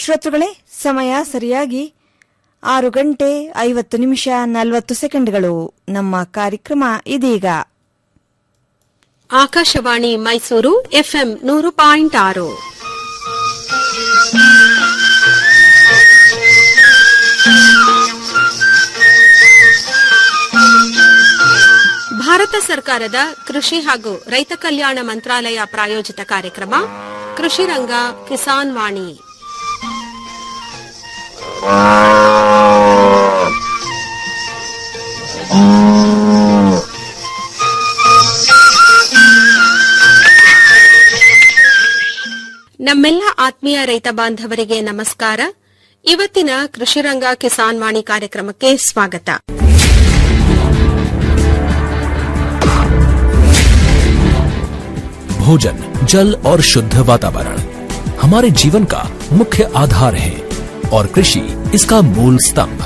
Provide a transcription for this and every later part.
ಶ್ರೋತೃಗಳೇ ಸಮಯ ಸರಿಯಾಗಿ ಆರು ಗಂಟೆ ಐವತ್ತು ನಿಮಿಷ ನಲವತ್ತು ಸೆಕೆಂಡ್ಗಳು ನಮ್ಮ ಕಾರ್ಯಕ್ರಮ ಇದೀಗ ಆಕಾಶವಾಣಿ ಮೈಸೂರು ಎಫ್ಎಂ ನೂರು ಪಾಯಿಂಟ್ ಆರು ಭಾರತ ಸರ್ಕಾರದ ಕೃಷಿ ಹಾಗೂ ರೈತ ಕಲ್ಯಾಣ ಮಂತ್ರಾಲಯ ಪ್ರಾಯೋಜಿತ ಕಾರ್ಯಕ್ರಮ ಕೃಷಿ ರಂಗ ಕಿಸಾನ್ ವಾಣಿ ನಮ್ಮೆಲ್ಲ ಆತ್ಮೀಯ ರೈತ ಬಾಂಧವರಿಗೆ ನಮಸ್ಕಾರ ಇವತ್ತಿನ ಕೃಷಿರಂಗ ಕಿಸಾನ್ ವಾಣಿ ಕಾರ್ಯಕ್ರಮಕ್ಕೆ ಸ್ವಾಗತ भोजन जल और शुद्ध वातावरण हमारे जीवन का मुख्य आधार है और कृषि इसका मूल स्तंभ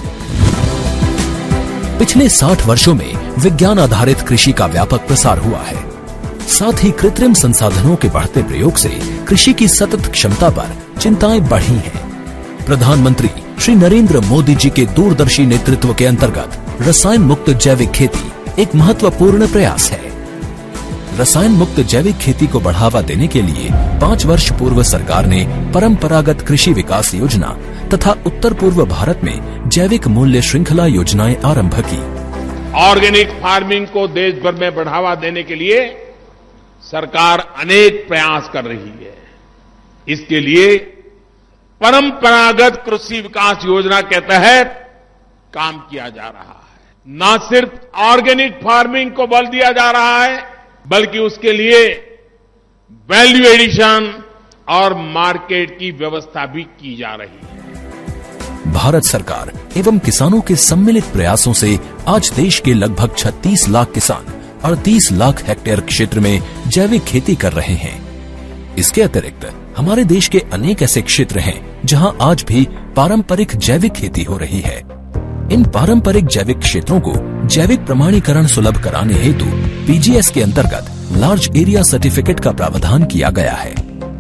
पिछले 60 वर्षों में विज्ञान आधारित कृषि का व्यापक प्रसार हुआ है साथ ही कृत्रिम संसाधनों के बढ़ते प्रयोग से कृषि की सतत क्षमता पर चिंताएं बढ़ी हैं। प्रधानमंत्री श्री नरेंद्र मोदी जी के दूरदर्शी नेतृत्व के अंतर्गत रसायन मुक्त जैविक खेती एक महत्वपूर्ण प्रयास है रसायन मुक्त जैविक खेती को बढ़ावा देने के लिए पाँच वर्ष पूर्व सरकार ने परंपरागत कृषि विकास योजना तथा उत्तर पूर्व भारत में जैविक मूल्य श्रृंखला योजनाएं आरंभ की ऑर्गेनिक फार्मिंग को देश भर में बढ़ावा देने के लिए सरकार अनेक प्रयास कर रही है इसके लिए परंपरागत कृषि विकास योजना के तहत काम किया जा रहा है न सिर्फ ऑर्गेनिक फार्मिंग को बल दिया जा रहा है बल्कि उसके लिए वैल्यू एडिशन और मार्केट की व्यवस्था भी की जा रही है भारत सरकार एवं किसानों के सम्मिलित प्रयासों से आज देश के लगभग 36 लाख किसान 38 लाख हेक्टेयर क्षेत्र में जैविक खेती कर रहे हैं इसके अतिरिक्त हमारे देश के अनेक ऐसे क्षेत्र हैं जहां आज भी पारंपरिक जैविक खेती हो रही है इन पारंपरिक जैविक क्षेत्रों को जैविक प्रमाणीकरण सुलभ कराने हेतु पीजीएस के अंतर्गत लार्ज एरिया सर्टिफिकेट का प्रावधान किया गया है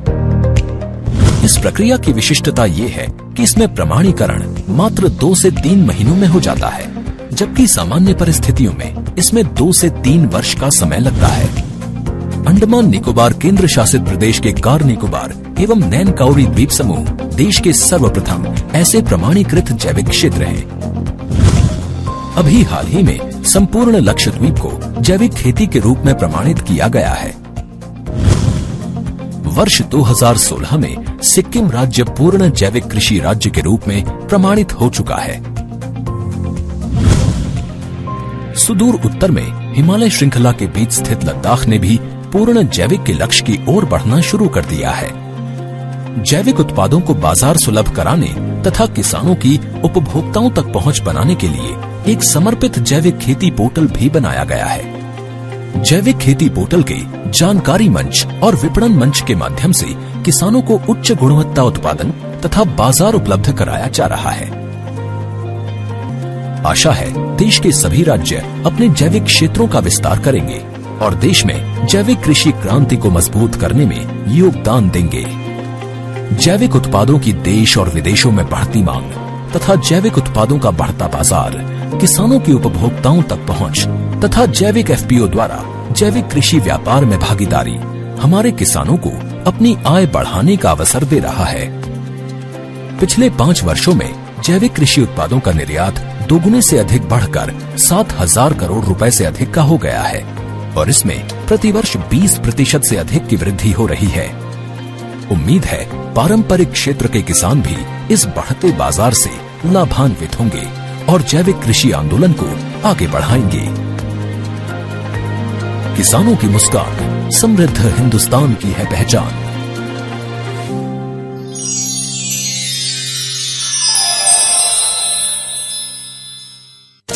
इस प्रक्रिया की विशिष्टता ये है कि इसमें प्रमाणीकरण मात्र दो से तीन महीनों में हो जाता है जबकि सामान्य परिस्थितियों में इसमें दो से तीन वर्ष का समय लगता है अंडमान निकोबार केंद्र शासित प्रदेश के कार निकोबार एवं नैन काउरी द्वीप समूह देश के सर्वप्रथम ऐसे प्रमाणीकृत जैविक क्षेत्र हैं अभी हाल ही में संपूर्ण लक्षद्वीप को जैविक खेती के रूप में प्रमाणित किया गया है वर्ष 2016 में सिक्किम राज्य पूर्ण जैविक कृषि राज्य के रूप में प्रमाणित हो चुका है सुदूर उत्तर में हिमालय श्रृंखला के बीच स्थित लद्दाख ने भी पूर्ण जैविक के लक्ष्य की ओर बढ़ना शुरू कर दिया है जैविक उत्पादों को बाजार सुलभ कराने तथा किसानों की उपभोक्ताओं तक पहुंच बनाने के लिए एक समर्पित जैविक खेती पोर्टल भी बनाया गया है जैविक खेती पोर्टल के जानकारी मंच और विपणन मंच के माध्यम से किसानों को उच्च गुणवत्ता उत्पादन तथा बाजार उपलब्ध कराया जा रहा है आशा है देश के सभी राज्य अपने जैविक क्षेत्रों का विस्तार करेंगे और देश में जैविक कृषि क्रांति को मजबूत करने में योगदान देंगे जैविक उत्पादों की देश और विदेशों में बढ़ती मांग तथा जैविक उत्पादों का बढ़ता बाजार किसानों की उपभोक्ताओं तक पहुंच तथा जैविक एफपीओ द्वारा जैविक कृषि व्यापार में भागीदारी हमारे किसानों को अपनी आय बढ़ाने का अवसर दे रहा है पिछले पाँच वर्षों में जैविक कृषि उत्पादों का निर्यात दोगुने से अधिक बढ़कर सात हजार करोड़ रुपए से अधिक का हो गया है और इसमें प्रतिवर्ष 20 प्रतिशत से अधिक की वृद्धि हो रही है उम्मीद है पारंपरिक क्षेत्र के किसान भी इस बढ़ते बाजार से लाभान्वित होंगे और जैविक कृषि आंदोलन को आगे बढ़ाएंगे किसानों की मुस्कान समृद्ध हिंदुस्तान की है पहचान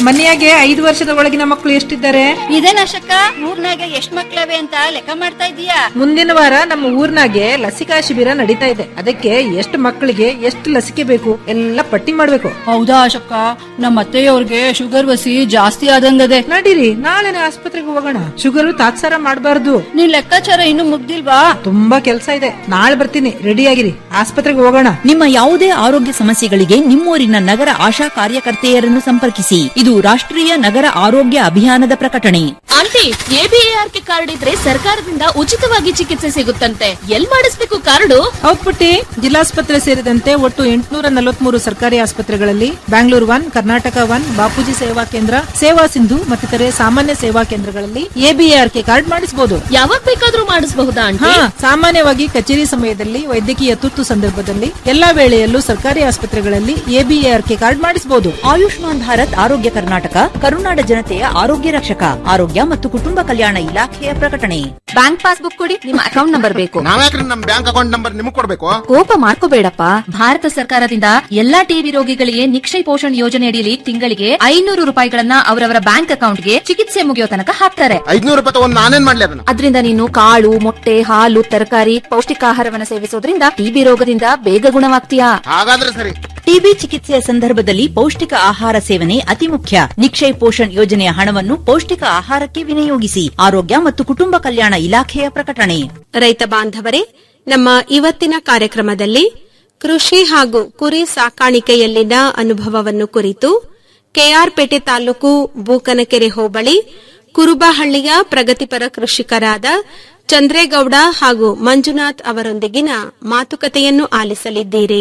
ಮನೆಯಾಗೆ ಐದು ವರ್ಷದ ಒಳಗಿನ ಮಕ್ಕಳು ಎಷ್ಟಿದ್ದಾರೆ ಇದೇನಶಕ್ಕ ಊರ್ನಾಗ ಎಷ್ಟ್ ಮಕ್ಳವೆ ಅಂತ ಲೆಕ್ಕ ಮಾಡ್ತಾ ಇದೀಯಾ ಮುಂದಿನ ವಾರ ನಮ್ಮ ಊರ್ನಾಗೆ ಲಸಿಕಾ ಶಿಬಿರ ನಡೀತಾ ಇದೆ ಅದಕ್ಕೆ ಎಷ್ಟು ಮಕ್ಕಳಿಗೆ ಎಷ್ಟು ಲಸಿಕೆ ಬೇಕು ಎಲ್ಲ ಪಟ್ಟಿ ಮಾಡ್ಬೇಕು ಹೌದಾ ಅಶಕ್ಕ ನಮ್ಮ ಅತ್ತೆಯವ್ರಿಗೆ ಶುಗರ್ ವಸಿ ಜಾಸ್ತಿ ಆದಂಗದೆ ನಡೀರಿ ನಾಳೆನೆ ಆಸ್ಪತ್ರೆಗೆ ಹೋಗೋಣ ಶುಗರ್ ತಾತ್ಸಾರ ಮಾಡಬಾರ್ದು ನಿನ್ ಲೆಕ್ಕಾಚಾರ ಇನ್ನು ಮುಗ್ದಿಲ್ವಾ ತುಂಬಾ ಕೆಲಸ ಇದೆ ನಾಳೆ ಬರ್ತೀನಿ ರೆಡಿ ಆಗಿರಿ ಆಸ್ಪತ್ರೆಗೆ ಹೋಗೋಣ ನಿಮ್ಮ ಯಾವುದೇ ಆರೋಗ್ಯ ಸಮಸ್ಯೆಗಳಿಗೆ ನಿಮ್ಮೂರಿನ ನಗರ ಆಶಾ ಕಾರ್ಯಕರ್ತೆಯರನ್ನು ಸಂಪರ್ಕಿಸಿ ಇದು ರಾಷ್ಟ್ರೀಯ ನಗರ ಆರೋಗ್ಯ ಅಭಿಯಾನದ ಪ್ರಕಟಣೆ ಆಂಟಿ ಎಬಿಎಆರ್ಕೆ ಕಾರ್ಡ್ ಇದ್ರೆ ಸರ್ಕಾರದಿಂದ ಉಚಿತವಾಗಿ ಚಿಕಿತ್ಸೆ ಸಿಗುತ್ತಂತೆ ಎಲ್ ಮಾಡಿಸ್ಬೇಕು ಕಾರ್ಡು ಹೌದ್ ಪುಟ್ಟಿ ಜಿಲ್ಲಾಸ್ಪತ್ರೆ ಸೇರಿದಂತೆ ಒಟ್ಟು ಎಂಟುನೂರ ನಲವತ್ಮೂರು ಸರ್ಕಾರಿ ಆಸ್ಪತ್ರೆಗಳಲ್ಲಿ ಬ್ಯಾಂಗ್ಳೂರ್ ಒನ್ ಕರ್ನಾಟಕ ಒನ್ ಬಾಪೂಜಿ ಸೇವಾ ಕೇಂದ್ರ ಸೇವಾ ಸಿಂಧು ಮತ್ತಿತರೆ ಸಾಮಾನ್ಯ ಸೇವಾ ಕೇಂದ್ರಗಳಲ್ಲಿ ಎಬಿಎಆರ್ಕೆ ಕಾರ್ಡ್ ಮಾಡಿಸಬಹುದು ಯಾವಾಗ ಬೇಕಾದ್ರೂ ಮಾಡಿಸಬಹುದಾ ಆಂಟಿ ಹಾ ಸಾಮಾನ್ಯವಾಗಿ ಕಚೇರಿ ಸಮಯದಲ್ಲಿ ವೈದ್ಯಕೀಯ ತುರ್ತು ಸಂದರ್ಭದಲ್ಲಿ ಎಲ್ಲಾ ವೇಳೆಯಲ್ಲೂ ಸರ್ಕಾರಿ ಆಸ್ಪತ್ರೆಗಳಲ್ಲಿ ಎಬಿಎಆರ್ಕೆ ಕಾರ್ಡ್ ಮಾಡಿಸಬಹುದು ಆಯುಷ್ಮಾನ್ ಭಾರತ್ ಆರೋಗ್ಯ ಕರ್ನಾಟಕ ಕರುನಾಡ ಜನತೆಯ ಆರೋಗ್ಯ ರಕ್ಷಕ ಆರೋಗ್ಯ ಮತ್ತು ಕುಟುಂಬ ಕಲ್ಯಾಣ ಇಲಾಖೆಯ ಪ್ರಕಟಣೆ ಬ್ಯಾಂಕ್ ಪಾಸ್ಬುಕ್ ಕೊಡಿ ನಿಮ್ಮ ಅಕೌಂಟ್ ನಂಬರ್ ಬೇಕು ನಾವ್ಯಾಕ್ರಿ ನಮ್ ಬ್ಯಾಂಕ್ ಅಕೌಂಟ್ ನಂಬರ್ ನಿಮಗ್ ಕೊಡ್ಬೇಕು ಕೋಪ ಮಾಡ್ಕೋಬೇಡಪ್ಪ ಭಾರತ ಸರ್ಕಾರದಿಂದ ಎಲ್ಲಾ ಟಿಬಿ ರೋಗಿಗಳಿಗೆ ನಿಕ್ಷಯ ಪೋಷಣ್ ಯೋಜನೆ ಅಡಿಯಲ್ಲಿ ತಿಂಗಳಿಗೆ ಐನೂರು ರೂಪಾಯಿಗಳನ್ನ ಅವರವರ ಬ್ಯಾಂಕ್ ಅಕೌಂಟ್ಗೆ ಚಿಕಿತ್ಸೆ ಮುಗಿಯೋ ತನಕ ಹಾಕ್ತಾರೆ ಐದ್ನೂರು ರೂಪಾಯಿ ತಗೊಂಡ್ ನಾನೇನ್ ಮಾಡ್ಲಿ ಅದನ್ನ ಅದರಿಂದ ನೀನು ಕಾಳು ಮೊಟ್ಟೆ ಹಾಲು ತರಕಾರಿ ಪೌಷ್ಟಿಕಾಹಾರವನ್ನ ಸೇವಿಸೋದ್ರಿಂದ ಟಿಬಿ ರೋಗದಿಂದ ಬೇಗ ಗುಣವಾಗ್ತೀಯಾ ಹಾಗಾದ್ರೆ ಸರಿ ಟಿಬಿ ಚಿಕಿತ್ಸೆಯ ಸಂದರ್ಭದಲ್ಲಿ ಪೌಷ್ಟಿಕ ಆಹಾರ ಸೇವನೆ ಅತಿ ಮುಖ್ಯ ನಿಕ್ಷಯ್ ಪೋಷಣ್ ಯೋಜನೆಯ ಹಣವನ್ನು ಪೌಷ್ಟಿಕ ಆಹಾರಕ್ಕೆ ವಿನಿಯೋಗಿಸಿ ಆರೋಗ್ಯ ಮತ್ತು ಕುಟುಂಬ ಕಲ್ಯಾಣ ಇಲಾಖೆಯ ಪ್ರಕಟಣೆ ರೈತ ಬಾಂಧವರೇ ನಮ್ಮ ಇವತ್ತಿನ ಕಾರ್ಯಕ್ರಮದಲ್ಲಿ ಕೃಷಿ ಹಾಗೂ ಕುರಿ ಸಾಕಾಣಿಕೆಯಲ್ಲಿನ ಅನುಭವವನ್ನು ಕುರಿತು ಕೆಆರ್ಪೇಟೆ ತಾಲೂಕು ಬೂಕನಕೆರೆ ಹೋಬಳಿ ಕುರುಬಹಳ್ಳಿಯ ಪ್ರಗತಿಪರ ಕೃಷಿಕರಾದ ಚಂದ್ರೇಗೌಡ ಹಾಗೂ ಮಂಜುನಾಥ್ ಅವರೊಂದಿಗಿನ ಮಾತುಕತೆಯನ್ನು ಆಲಿಸಲಿದ್ದೀರಿ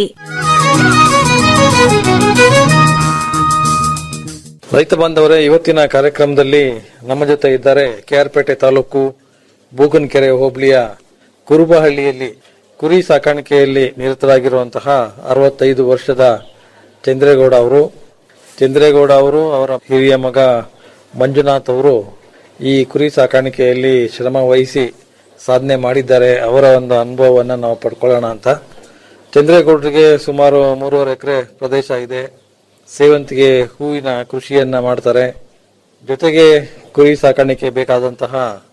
ರೈತ ಬಾಂಧವರೇ ಇವತ್ತಿನ ಕಾರ್ಯಕ್ರಮದಲ್ಲಿ ನಮ್ಮ ಜೊತೆ ಇದ್ದಾರೆ ಕೆಆರ್ಪೇಟೆ ತಾಲೂಕು ಬೂಗನಕೆರೆ ಹೋಬಳಿಯ ಕುರುಬಹಳ್ಳಿಯಲ್ಲಿ ಕುರಿ ಸಾಕಾಣಿಕೆಯಲ್ಲಿ ನಿರತರಾಗಿರುವಂತಹ ಅರವತ್ತೈದು ವರ್ಷದ ಚಂದ್ರೇಗೌಡ ಅವರು ಚಂದ್ರೇಗೌಡ ಅವರು ಅವರ ಹಿರಿಯ ಮಗ ಮಂಜುನಾಥ್ ಅವರು ಈ ಕುರಿ ಸಾಕಾಣಿಕೆಯಲ್ಲಿ ಶ್ರಮ ವಹಿಸಿ ಸಾಧನೆ ಮಾಡಿದ್ದಾರೆ ಅವರ ಒಂದು ಅನುಭವವನ್ನು ನಾವು ಪಡ್ಕೊಳ್ಳೋಣ ಅಂತ ಚಂದ್ರೇಗೌಡರಿಗೆ ಸುಮಾರು ಮೂರುವರೆ ಎಕರೆ ಪ್ರದೇಶ ಇದೆ ಸೇವಂತಿಗೆ ಹೂವಿನ ಕೃಷಿಯನ್ನ ಮಾಡ್ತಾರೆ ಜೊತೆಗೆ ಕುರಿ ಸಾಕಾಣಿಕೆ ಬೇಕಾದಂತಹ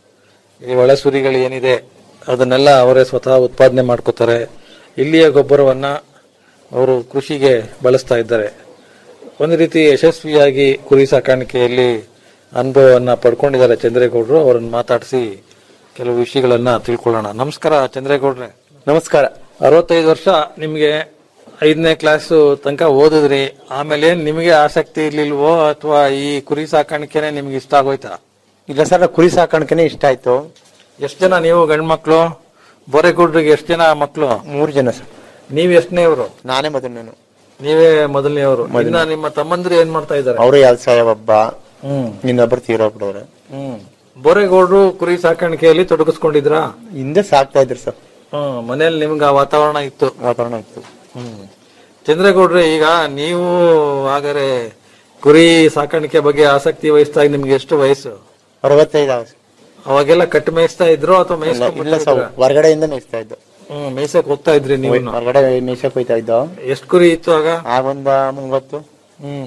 ಈ ಒಳಸುರಿಗಳು ಏನಿದೆ ಅದನ್ನೆಲ್ಲ ಅವರೇ ಸ್ವತಃ ಉತ್ಪಾದನೆ ಮಾಡ್ಕೋತಾರೆ ಇಲ್ಲಿಯ ಗೊಬ್ಬರವನ್ನ ಅವರು ಕೃಷಿಗೆ ಬಳಸ್ತಾ ಇದ್ದಾರೆ ಒಂದು ರೀತಿ ಯಶಸ್ವಿಯಾಗಿ ಕುರಿ ಸಾಕಾಣಿಕೆಯಲ್ಲಿ ಅನುಭವವನ್ನ ಪಡ್ಕೊಂಡಿದ್ದಾರೆ ಚಂದ್ರೇಗೌಡರು ಅವರನ್ನು ಮಾತಾಡಿಸಿ ಕೆಲವು ವಿಷಯಗಳನ್ನ ತಿಳ್ಕೊಳ್ಳೋಣ ನಮಸ್ಕಾರ ಚಂದ್ರೇಗೌಡ್ರೆ ನಮಸ್ಕಾರ ಅರವತ್ತೈದು ವರ್ಷ ನಿಮ್ಗೆ ಐದನೇ ಕ್ಲಾಸ್ ತನಕ ಓದಿದ್ರಿ ಆಮೇಲೆ ಏನ್ ನಿಮಗೆ ಆಸಕ್ತಿ ಇರ್ಲಿಲ್ವೋ ಅಥವಾ ಈ ಕುರಿ ಸಾಕಾಣಿಕೆನೆ ನಿಮ್ಗೆ ಇಷ್ಟ ಆಗೋಯ್ತಾ ಇಲ್ಲ ಸರ್ ಕುರಿ ಸಾಕಾಣಿಕೆನೆ ಇಷ್ಟ ಆಯ್ತು ಎಷ್ಟ್ ಜನ ನೀವು ಗಂಡ್ಮಕ್ಳು ಬೋರೆಗೌಡ್ರಿಗೆ ಎಷ್ಟ್ ಜನ ಮಕ್ಳು ಮೂರು ಜನ ಸರ್ ನೀವ್ ಎಷ್ಟನೇವ್ರು ನಾನೇ ಮೊದಲನೇನು ನೀವೇ ಮೊದಲನೇವರು ಇನ್ನ ನಿಮ್ಮ ತಮ್ಮಂದ್ರು ಏನ್ ಮಾಡ್ತಾ ಇದ್ದಾರೆ ಅವರು ವ್ಯವಸಾಯ ಒಬ್ಬ ಹ್ಮ್ ಇನ್ನೊಬ್ಬರು ತೀರೋಗ್ಬಿಡವ್ರೆ ಹ್ಮ್ ಬೋರೆಗೌಡ್ರು ಕುರಿ ಸಾಕಾಣಿಕೆಯಲ್ಲಿ ತೊಡಗಿಸ್ಕೊಂಡಿದ್ರಾ ಹಿಂದೆ ಸಾಕ್ತಾ ಇದ್ರು ಸರ್ ಹ್ಮ್ ಮನೇಲಿ ನಿಮ್ಗೆ ಆ ವಾತಾವರಣ ಇತ್ತು ವಾತಾವರಣ ಇತ್ತು ಹ್ಮ್ ಚಂದ್ರೇಗೌಡ್ರೆ ಈಗ ನೀವು ಹಾಗಾದ್ರೆ ಕುರಿ ಸಾಕಾಣಿಕೆ ಬಗ್ಗೆ ಆಸಕ್ತಿ ವಹಿಸ್ದಾಗ ನಿಮ್ಗೆ ಎಷ್ಟು ವಯಸ್ಸು ಅರವತ್ತೈದು ಆಗ ಅವಾಗೆಲ್ಲ ಕಟ್ಟು ಮೇಯಿಸ್ತಾ ಇದ್ರು ಅಥವಾ ಇಲ್ಲ ಇಲ್ಲ ಸರ್ ಹೊರಗಡೆಯಿಂದ ಮೇಯಿಸ್ತಾ ಇದ್ದು ಹ್ಮ್ ಮೇಯ್ಸಕ್ ಹೋಗ್ತಾ ಇದ್ರಿ ನೀವು ಹೊರಗಡೆ ಮೇಯ್ಸಕ್ ಹೋಯ್ತಾ ಇದ್ದೋ ಎಷ್ಟ್ ಕುರಿ ಇತ್ತು ಆಗ ಆಗೊಂದ ಮೂವತ್ತು ಹ್ಮ್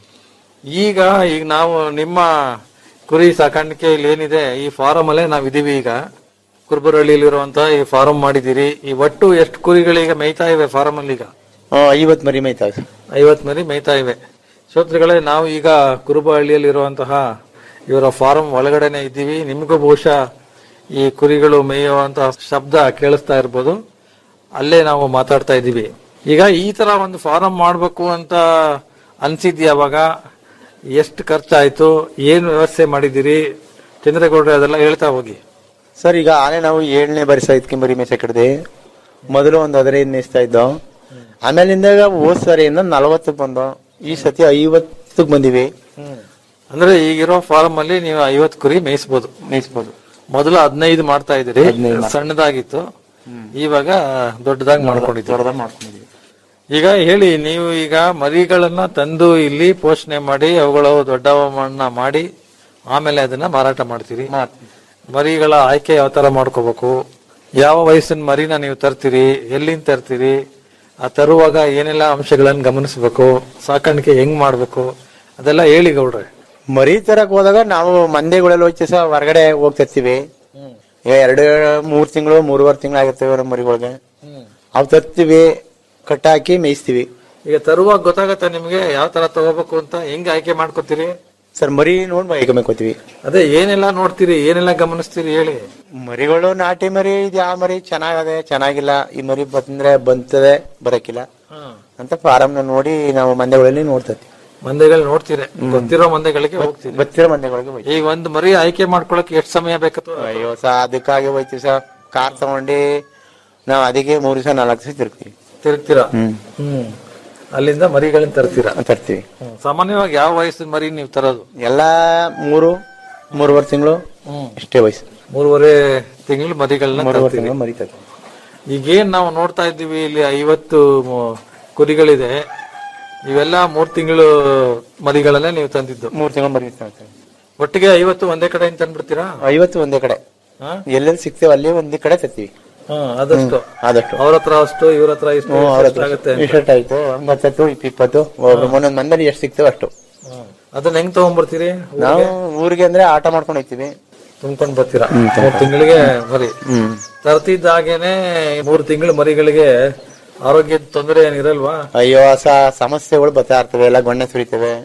ಈಗ ಈಗ ನಾವು ನಿಮ್ಮ ಕುರಿ ಸಾಕಾಣಿಕೆಯಲ್ಲಿ ಏನಿದೆ ಈ ಫಾರಂ ಅಲ್ಲೇ ನಾವ್ ಇದೀವಿ ಈಗ ಕುರ್ಬರಹಳ್ಳಿಲಿರುವಂತಹ ಈ ಫಾರಂ ಮಾಡಿದಿರಿ ಈ ಒಟ್ಟು ಎಷ್ಟು ಕುರಿಗಳೀಗ ಮೇಯ್ತಾ ಇವೆ ಫಾರಂ ಅಲ್ಲಿ ಈಗ ಐವತ್ ಮರಿ ಮೇಯ್ತಾ ಸರ್ ಐವತ್ ಮರಿ ಮೇಯ್ತಾ ಇವೆ ಶ್ರೋತೃಗಳೇ ನಾವು ಈಗ ಕುರುಬಹಳ್ಳಿಯಲ್ಲಿ ಇರುವಂತಹ ಇವರ ಫಾರಂ ಒಳಗಡೆನೆ ಇದ್ದೀವಿ ನಿಮಗೂ ಬಹುಶಃ ಈ ಕುರಿಗಳು ಮೇಯುವಂತಹ ಶಬ್ದ ಕೇಳಿಸ್ತಾ ಇರ್ಬೋದು ಅಲ್ಲೇ ನಾವು ಮಾತಾಡ್ತಾ ಇದ್ದೀವಿ ಈಗ ಈ ತರ ಒಂದು ಫಾರಂ ಮಾಡ್ಬೇಕು ಅಂತ ಅನ್ಸಿದ್ಯ ಅವಾಗ ಎಷ್ಟು ಖರ್ಚಾಯ್ತು ಏನ್ ವ್ಯವಸ್ಥೆ ಮಾಡಿದಿರಿ ಚಂದ್ರೇಗೌಡ್ರೆ ಅದೆಲ್ಲ ಹೇಳ್ತಾ ಹೋಗಿ ಸರ್ ಈಗ ಆನೆ ನಾವು ಏಳನೇ ಬರಿ ಸೈದ್ಕೆ ಮರಿ ಮೇಯ್ಸಕ್ ಹಿಡ್ದೆ ಮೊದಲು ಒಂದು ಹದಿನೈದು ಮೇಯಿಸ್ತಾ ಇದ್ದೋ ಆಮೇಲಿಂದ ಹೋದ್ ಸರಿಯಿಂದ ನಲವತ್ತಕ್ಕೆ ಬಂದೋ ಈ ಸತಿ ಐವತ್ತಕ್ಕೆ ಬಂದಿವಿ ಅಂದ್ರೆ ಈಗಿರೋ ಫಾರಂ ಅಲ್ಲಿ ನೀವು ಐವತ್ ಕುರಿ ಮೇಯಿಸ್ಬೋದು ಮೇಯಿಸ್ಬೋದು ಮೊದಲು ಹದಿನೈದು ಮಾಡ್ತಾ ಇದ್ದೀರಿ ಹದಿನೈದು ಮಾಡ್ತಾ- ಸಣ್ಣದಾಗಿತ್ತು ಇವಾಗ ದೊಡ್ಡದಾಗಿ ಮಾಡ್ಕೊಂಡಿದ್ದೀವಿ ದೊಡ್ಡದಾಗಿ ಮಾಡ್ಕೊಂಡಿದ್ವಿ ಈಗ ಹೇಳಿ ನೀವು ಈಗ ಮರಿಗಳನ್ನ ತಂದು ಇಲ್ಲಿ ಪೋಷಣೆ ಮಾಡಿ ಅವುಗಳು ದೊಡ್ಡವನ್ನ ಮಾಡಿ ಆಮೇಲೆ ಅದನ್ನ ಮಾರಾಟ ಮಾಡ್ತೀರಿ ಮರಿಗಳ ಆಯ್ಕೆ ಯಾವ ತರ ಮಾಡ್ಕೋಬೇಕು ಯಾವ ವಯಸ್ಸಿನ ಮರಿನ ನೀವು ತರ್ತೀರಿ ಎಲ್ಲಿಂದ ತರ್ತೀರಿ ಆ ತರುವಾಗ ಏನೆಲ್ಲ ಅಂಶಗಳನ್ನ ಗಮನಿಸಬೇಕು ಸಾಕಾಣಿಕೆ ಹೆಂಗ್ ಮಾಡ್ಬೇಕು ಅದೆಲ್ಲ ಹೇಳಿ ಗೌಡ್ರೆ ಮರಿ ತರಕ್ ಹೋದಾಗ ನಾವು ಮಂದೆಗಳೆಲ್ಲ ಹೋಗ್ತೀವಿ ಸಹ ಹೊರಗಡೆ ಹೋಗ್ತಿರ್ತೀವಿ ಈಗ ಎರಡು ಮೂರ್ ತಿಂಗಳು ಮೂರುವರೆ ತಿಂಗಳು ಆಗಿರ್ತವೆ ನಮ್ಮ ಮರಿಗಳಿಗೆ ಅವು ತರ್ತೀವಿ ಕಟ್ಟಾಕಿ ಮೇಯಿಸ್ತೀವಿ ಈಗ ತರುವಾಗ ಗೊತ್ತಾಗತ್ತೆ ನಿಮ್ಗೆ ಯಾವ ತರ ತಗೋಬೇಕು ಅಂತ ಹೆಂಗ್ ಆಯ್ಕೆ ಮಾಡ್ಕೋತೀರಿ ಸರ್ ಮರಿ ನೋಡ್ ಮೈಗೆ ಮೇಕೋತೀವಿ ಅದೇ ಏನೆಲ್ಲ ನೋಡ್ತೀರಿ ಏನೆಲ್ಲ ಗಮನಿಸ್ತೀರಿ ಹೇಳಿ ಮರಿಗಳು ನಾಟಿ ಮರಿ ಇದು ಯಾವ ಮರಿ ಚೆನ್ನಾಗದೆ ಚೆನ್ನಾಗಿಲ್ಲ ಈ ಮರಿ ಬಂದ್ರೆ ಬಂತದೆ ಬರಕಿಲ್ಲ ಅಂತ ಫಾರಂ ನೋಡಿ ನಾವು ಮಂದೆಗಳಲ್ಲಿ ನೋಡ್ತೀವಿ ಮಂದೆಗಳು ನೋಡ್ತೀರಿ ಗೊತ್ತಿರೋ ಮಂದೆಗಳಿಗೆ ಹೋಗ್ತೀರಿ ಬತ್ತಿರೋ ಮಂದೆಗಳಿಗೆ ಹೋಗ್ತೀವಿ ಈಗ ಒಂದ್ ಮರಿ ಆಯ್ಕೆ ಮಾಡ್ಕೊಳಕ್ ಎಷ್ಟ್ ಸಮಯ ಬೇಕತ್ತು ಅಯ್ಯೋ ಸಾ ಅದಕ್ಕಾಗಿ ಹೋಯ್ತೀವಿ ಸಾ ಕಾರ್ ತಗೊಂಡು ನಾವ್ ಅದಕ್ಕೆ ಮೂರು ದಿವಸ ನಾಲ್ಕು ದಿವಸ ತಿರ್ಗ್ತೀವಿ ತಿರುಗ್ತೀರಾ ಹ್ಮ್ ಹ್ಮ್ ಅಲ್ಲಿಂದ ಮರಿಗಳನ್ನ ತರ್ತೀರಾ ತರ್ತೀವಿ ಹ್ಮ್. ಸಾಮಾನ್ಯವಾಗಿ ಯಾವ ವಯಸ್ಸಿನ ಮರಿ ನೀವು ತರೋದು ಎಲ್ಲಾ ಮೂರು ಮೂರುವರೆ ತಿಂಗಳು ಇಷ್ಟೇ ವಯಸ್ಸು ಮೂರುವರೆ ತಿಂಗಳು ಮರಿಗಳನ್ನ ಮೂರುವರೆ ತರ್ತೀರಿ ತಿಂಗಳು ಮರಿ ತರ್ತೀವಿ ಈಗೇನ್ ನಾವು ನೋಡ್ತಾ ಇದ್ದೀವಿ ಇಲ್ಲಿ ಐವತ್ತು ಮ- ಕುರಿಗಳಿದೆ ಇವೆಲ್ಲ ಮೂರ್ ತಿಂಗಳು ಮರಿಗಳನ್ನೇ ನೀವು ತಂದಿದ್ದು ಮೂರು ತಿಂಗಳು ಮರಿ ತರ್ತೀವಿ ಒಟ್ಟಿಗೆ ಐವತ್ತು ಒಂದೇ ಕಡೆ ತಂದ್ಬಿಡ್ತೀರಾ ಐವತ್ತು ಒಂದೇ ಕಡೆ ಹಾ? ಎಲ್ಲೆಲ್ಲಿ ಸಿಗ್ತೇವೆ ಅಲ್ಲಿ ಒಂದೇ ಕಡೆ ತರ್ತೀವಿ ಹಾ ಆದಷ್ಟು ಆದಷ್ಟು ಅವ್ರ ಹತ್ರ ಅಷ್ಟು ಇವ್ರ ಹತ್ರ ಇಷ್ಟು ಹ್ಮ್, ಅವ್ರ ಇಷ್ಟು ಹತ್ರ ಆಗುತ್ತೆ ಅಂತ. ಎಷ್ಟಾಯ್ತು ಹತ್ತು ಇಪ್ಪತ್ತು ಒಬ್ರು ಒಂದೊಂದ್ ಮಂದಲ್ಲಿ ಎಷ್ಟು ಸಿಗ್ತೇವೆ ಅಷ್ಟು ಹ್ಮ್. ಅದನ್ನ ಹೆಂಗ್ ತಗೊಂಡ್ಬರ್ತೀರಿ ನಾವು ಊರಿಗೆ ಅಂದ್ರೆ ಆಟ ಮಾಡ್ಕೊಂಡು ಹೋಗ್ತೀವಿ ತುಂಬ್ಕೊಂಡ್ ಬರ್ತೀರಾ ಮೂರ್ ತಿಂಗಳಿಗೆ ಮರಿ ಹ್ಮ್ ತರ್ತಿದ್ದಾಗೇನೆ ಮೂರ್ ತಿಂಗಳು ಮರಿಗಳಿಗೆ ಆರೋಗ್ಯದ ತೊಂದರೆ ಏನಿರಲ್ವಾ ಅಯ್ಯೋ ಸ ಸಮಸ್ಯೆಗಳು ಬರ್ತಾ ಇರ್ತವೆ ಎಲ್ಲ ಗೊಣ್ಣೆ ಸುರಿತವೆ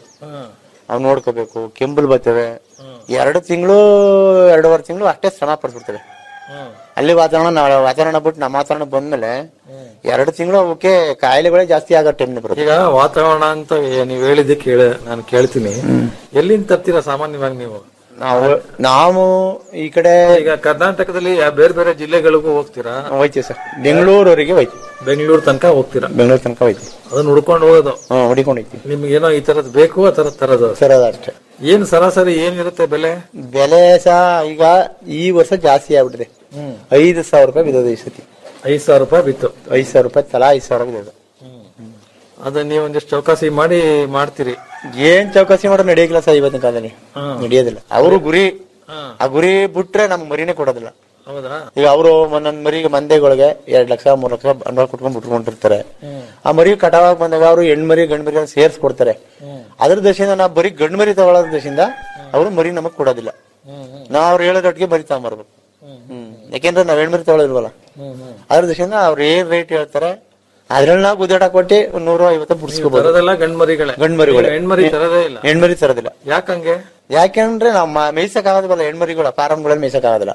ಅವ್ ನೋಡ್ಕೋಬೇಕು ಕೆಂಬಲ್ ಬರ್ತವೆ ಎರಡು ತಿಂಗಳು ಎರಡೂವರೆ ತಿಂಗಳು ಅಷ್ಟೇ ಶ್ರಮ ಪಡ್ಬಿಡ್ತವೆ ಅಲ್ಲಿ ವಾತಾವರಣ ನಾವ್ ವಾತಾವರಣ ಬಿಟ್ಟು ನಮ್ಮ ವಾತಾವರಣ ಬಂದ್ಮೇಲೆ ಎರಡು ತಿಂಗಳು ಅವಕ್ಕೆ ಕಾಯಿಲೆಗಳೇ ಜಾಸ್ತಿ ಆಗೋ ಟೈಮ್ ಬರುತ್ತೆ ಈಗ ವಾತಾವರಣ ಅಂತ ನೀವ್ ಹೇಳಿದ್ದೆ ಕೇಳ ನಾನು ಕೇಳ್ತೀನಿ ಎಲ್ಲಿಂದ ತರ್ತೀರಾ ಸಾಮಾನ್ಯವಾಗಿ ನೀವು ನಾವು ನಾವು ಈ ಕಡೆ ಈಗ ಕರ್ನಾಟಕದಲ್ಲಿ ಯಾ- ಬೇರೆ ಬೇರೆ ಜಿಲ್ಲೆಗಳಿಗೂ ಹೋಗ್ತೀರಾ ಹೋಯ್ತೀವಿ ಸರ್ ಬೆಂಗಳೂರವರೆಗೆ ಹೋಯ್ತೀವಿ ಬೆಂಗಳೂರು ತನಕ ಹೋಗ್ತೀರಾ ಬೆಂಗಳೂರು ತನಕ ಹೋಯ್ತೀವಿ ಅದನ್ನ ಹುಡ್ಕೊಂಡು ಹೋಗೋದು ಹ್ಮ್ ಹೊಡಿಕೊಂಡು ಹೋಯ್ತೀವಿ ನಿಮ್ಗೆ ಏನೋ ಈ ತರದ್ ಬೇಕು ಆ ತರದ್ ತರದು ಸರ್ ಅಷ್ಟೇ ಏನ್ ಸರಾಸರಿ ಏನಿರುತ್ತೆ ಬೆಲೆ ಬೆಲೆ ಸಹ ಈಗ ಈ ವರ್ಷ ಜಾಸ್ತಿ ಆಗ್ಬಿಟ್ಟಿದೆ ಐದು ಸಾವಿರ ರೂಪಾಯಿ ಬಿದ್ದೋದು ಈ ಸತಿ ಐದ್ ಸಾವಿರ ರೂಪಾಯಿ ಬಿತ್ತು ಐದು ಸಾವಿರ ರೂಪಾಯಿ ತಲಾ ಐದು ಸಾವಿರ ಬಿದ್ದೋದು ಅದನ್ನ ನೀವು ಒಂದಿಷ್ಟು ಚೌಕಾಸಿ ಮಾಡಿ ಮಾಡ್ತೀರಿ ಏನ್ ಚೌಕಾಸಿ ಮಾಡೋ ನಡೆಯಕ್ಕಿಲ್ಲ ಸರ್ ಇವತ್ತಿನ ಕಾಲದಲ್ಲಿ ನಡೆಯೋದಿಲ್ಲ ಅವರು ಗುರಿ ಆ ಗುರಿ ಬಿಟ್ರೆ ನಮ್ಗೆ ಮರಿನೇ ಕೊಡೋದಿಲ್ಲ ಹೌದಾ ಈಗ ಅವರು ಒಂದೊಂದ್ ಮರಿಗೆ ಮಂದೆಗಳಿಗೆ ಎರಡ್ ಲಕ್ಷ ಮೂರ್ ಲಕ್ಷ ಬಂಡವಾಳ ಕೊಟ್ಕೊಂಡ್ ಬಿಟ್ಕೊಂಡಿರ್ತಾರೆ ಆ ಮರಿ ಕಟಾವಾಗ ಬಂದಾಗ ಅವರು ಹೆಣ್ಮರಿ ಗಂಡ್ ಮರಿ ಸೇರ್ಸ್ ಕೊಡ್ತಾರೆ ಅದ್ರ ದಶೆಯಿಂದ ನಾವು ಬರೀ ಗಂಡ್ ಮರಿ ತಗೊಳ್ಳೋದ್ರ ದಶೆಯಿಂದ ಅವರು ಮರಿ ನಮಗ್ ಕೊಡೋದಿಲ್ಲ ನಾವ್ ಅವ್ರು ಹೇಳೋದೊಟ್ಟಿಗೆ ಮರಿ ತಗೊಂಬರ್ಬೇಕು ಹ್ಮ್ ಯಾಕೆಂದ್ರೆ ನಾವ್ ಹೆಣ್ಮರಿ ತಗೊಳ್ಳೋದಿಲ್ವಲ್ಲ ಅದ್ರ ದಶೆಯಿಂದ ಅವ್ರು ಏನ್ ರೇಟ್ ಹೇಳ್ತಾರೆ ಅದ್ರಲ್ಲಿ ನಾವು ಗುದ್ದಾಟ ಕೊಟ್ಟು ಒಂದ್ ನೂರು ಐವತ್ತು ಬಿಡಿಸ್ಕೋಬಹುದು ತರದೆಲ್ಲ ಗಂಡ್ ಮರಿಗಳೇ ಗಂಡ್ ಮರಿಗಳು ಹೆಣ್ಮರಿ ತರದೇ ಇಲ್ಲ ಹೆಣ್ಮರಿ ತರೋದಿಲ್ಲ ಯಾಕಂಗೆ ಯಾಕೆಂದ್ರೆ ನಾವು ಮೇಯ್ಸಕ್ ಆಗೋದಿಲ್ಲ ಹೆಣ್ಮರಿಗಳು ಫಾರಮ್ಗಳಲ್ಲಿ ಮೇಯ್ಸಕ್ ಆಗೋದಿಲ್ಲ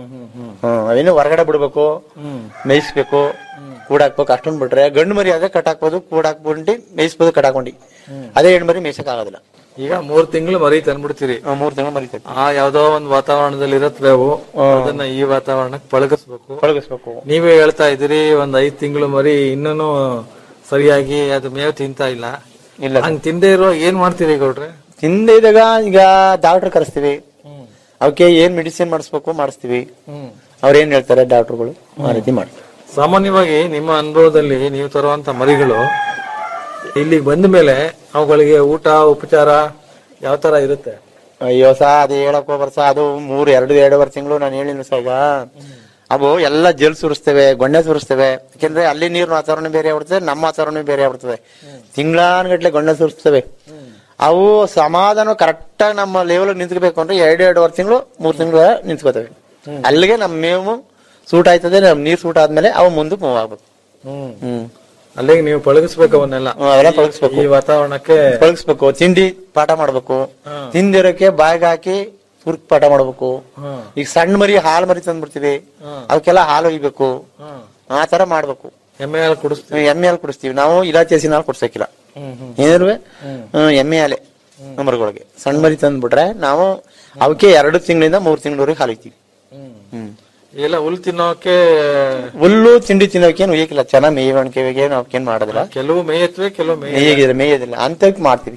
ಹ್ಮ್ ಅವೇನು ಹೊರಗಡೆ ಬಿಡ್ಬೇಕು ಮೇಯಿಸ್ಬೇಕು ಕೂಡಾಕ್ಬೇಕು ಅಷ್ಟೊಂದ್ ಬಿಟ್ರೆ ಗಂಡು ಮರಿ ಆದ್ರೆ ಕಟ್ಟಾಕ್ಬೋದು ಕೂಡಾಕ್ಬಿಟ್ಟು ಮೇಯಿಸ್ಬೋದು ಕಟ್ಟಾಕೊಂಡಿ ಅದೇ ಹೆಣ್ಮರಿ ಮೇಯ್ಸಕ್ ಆಗೋದಿಲ್ಲ ಈಗ ಮೂರ್ ತಿಂಗಳು ಮರಿ ತಂದ್ಬಿಡ್ತೀರಿ ಹ್ಮ್, ಮೂರ್ ತಿಂಗಳು ಮರಿ ತರ್ತೀವಿ. ಆ ಯಾವ್ದೋ ಒಂದ್ ವಾತಾವರಣದಲ್ಲಿ ಇರತ್ವೆ ಅವು ಅದನ್ನ ಈ ವಾತಾವರಣಕ್ಕೆ ಪಳಗಿಸ್ಬೇಕು ಪಳಗಿಸ್ಬೇಕು ನೀವೇ ಹೇಳ್ತಾ ಇದ್ದೀರಿ ಒಂದ್ ಐದ್ ತಿಂಗಳು ಮರಿ ಇನ್ನೂ ಸರಿಯಾಗಿ ಅದು ಮೇವು ತಿಂತಾ ಇಲ್ಲ ಇಲ್ಲ ಹಂಗ್ ತಿಂದೇ ಇರೋ ಏನ್ ಮಾಡ್ತೀರಿ ಗೌಡ್ರೆ ತಿಂದ ಇದ್ದಾಗ ಈಗ ಡಾಕ್ಟರ್ ಕರೆಸ್ತೀವಿ ಅವಕ್ಕೆ ಏನ್ ಮೆಡಿಸಿನ್ ಮಾಡಿಸ್ಬೇಕು ಮಾಡಿಸ್ತೀವಿ ಅವ್ರ ಏನ್ ಹೇಳ್ತಾರೆ ಡಾಕ್ಟರ್ಗಳು ಆ ರೀತಿ ಮಾಡ್ತೀವಿ ಸಾಮಾನ್ಯವಾಗಿ ನಿಮ್ಮ ಅನುಭವದಲ್ಲಿ ನೀವು ತರುವಂತ ಮರಿಗಳು ಇಲ್ಲಿಗೆ ಬಂದ ಮೇಲೆ ಅವುಗಳಿಗೆ ಊಟ ಉಪಚಾರ ಯಾವ ತರ ಇರುತ್ತೆ ಅಯ್ಯೋ ಸಾ ಅದು ಹೇಳಕ್ ಹೋಗ್ಬಾರ ಸಾ ಅದು ಮೂರ್ ಎರಡು ಎರಡೂವರೆ ತಿಂಗಳು ನಾನು ಹೇಳಿಲ್ಲ ಸಾ ಈಗ ಅವು ಎಲ್ಲ ಜಲ್ ಸುರಿಸ್ತೇವೆ ಗೊಣ್ಣೆ ಸುರಿಸ್ತೇವೆ ಯಾಕೆಂದ್ರೆ ಅಲ್ಲಿ ನೀರಿನ ವಾತಾವರಣ ಬೇರೆ ಆಗ್ಬಿಡ್ತದೆ ನಮ್ಮ ವಾತಾವರಣ ಬೇರೆ ಆಗ್ಬಿಡ್ತದೆ ತಿಂಗಳಾನ್ಗಟ್ಲೆ ಗೊಣ್ಣೆ ಸುರಿಸ್ತೇವೆ ಅವು ಸಮಾಧಾನ ಕರೆಕ್ಟ್ ಆಗಿ ನಮ್ಮ ಲೆವೆಲ್ ನಿಂತ್ಕೋಬೇಕು ಅಂದ್ರೆ ಎರಡು ಎರಡೂವರೆ ತಿಂಗಳು ಮೂರ್ ತಿಂಗಳು ನಿಂತ್ಕೋತೇವೆ ಅಲ್ಲಿಗೆ ನಮ್ಮ ಮೇವು ಸೂಟ್ ಆಯ್ತದೆ ನಮ್ ನೀರ್ ಸೂಟ್ ಆದ್ಮೇಲೆ ಅವು ಮುಂದಕ್ಕೆ ಮೂವ್ ಆಗ್ಬೇಕು ಹ್ಮ್ ಅಲ್ಲಿಗೆ ನೀವು ಪಳಗಿಸ್ಬೇಕು ಅವನ್ನೆಲ್ಲ ಹ್ಮ್, ಅವೆಲ್ಲ ಪಳಗಿಸ್ಬೇಕು. ಈ ವಾತಾವರಣಕ್ಕೆ ಪಳಗಿಸ್ಬೇಕು ತಿಂಡಿ ಪಾಠ ಮಾಡ್ಬೇಕು ತಿಂದಿರೋಕೆ ಬಾಯಿಗೆ ಹಾಕಿ ತುರ್ಕ್ ಪಾಠ ಮಾಡ್ಬೇಕು ಈಗ ಸಣ್ಣ ಮರಿ ಹಾಲು ಮರಿ ತಂದ್ಬಿಡ್ತೀವಿ ಅವಕ್ಕೆಲ್ಲ ಹಾಲು ಒಯ್ಬೇಕು ಆ ತರ ಮಾಡ್ಬೇಕು ಎಮ್ಮೆ ಹಾಲು ಕುಡಿಸ್ತೀವಿ ಎಮ್ಮೆ ಹಾಲು ಕುಡಿಸ್ತೀವಿ ನಾವು ಇಲಾಚೆ ಹಸಿನ ಹಾಲು ಕುಡ್ಸಕ್ಕಿಲ್ಲ ಏನಿರುವೆ ಎಮ್ಮೆ ಹಾಲೆ ಮರಿಗಳಿಗೆ ಸಣ್ಣ ಮರಿ ತಂದ್ಬಿಟ್ರೆ ನಾವು ಅವಕ್ಕೆ ಎರಡು ತಿಂಗಳಿಂದ ಮೂರ್ ತಿಂಗಳವರೆಗೆ ಹಾಲು ಇಕ್ತೀವಿ ಹ್ಮ್ ಎಲ್ಲ ಹುಲ್ ತಿನ್ನೋಕೆ ಹುಲ್ಲು ತಿಂಡಿ ತಿನ್ನೋಕೇನು ಒಯ್ಯಕ್ಕಿಲ್ಲ ಚೆನ್ನಾಗಿ ಮೇಯ್ವಣಿಕೆ ಅವಕ್ಕೇನ್ ಮಾಡೋದಿಲ್ಲ ಕೆಲವು ಮೇಯತ್ವೆ ಕೆಲವು ಮೇಯ ಮೇಯ್ಯದಿಲ್ಲ ಮೇಯೋದಿಲ್ಲ ಅಂತಕ್ ಮಾಡ್ತೀವಿ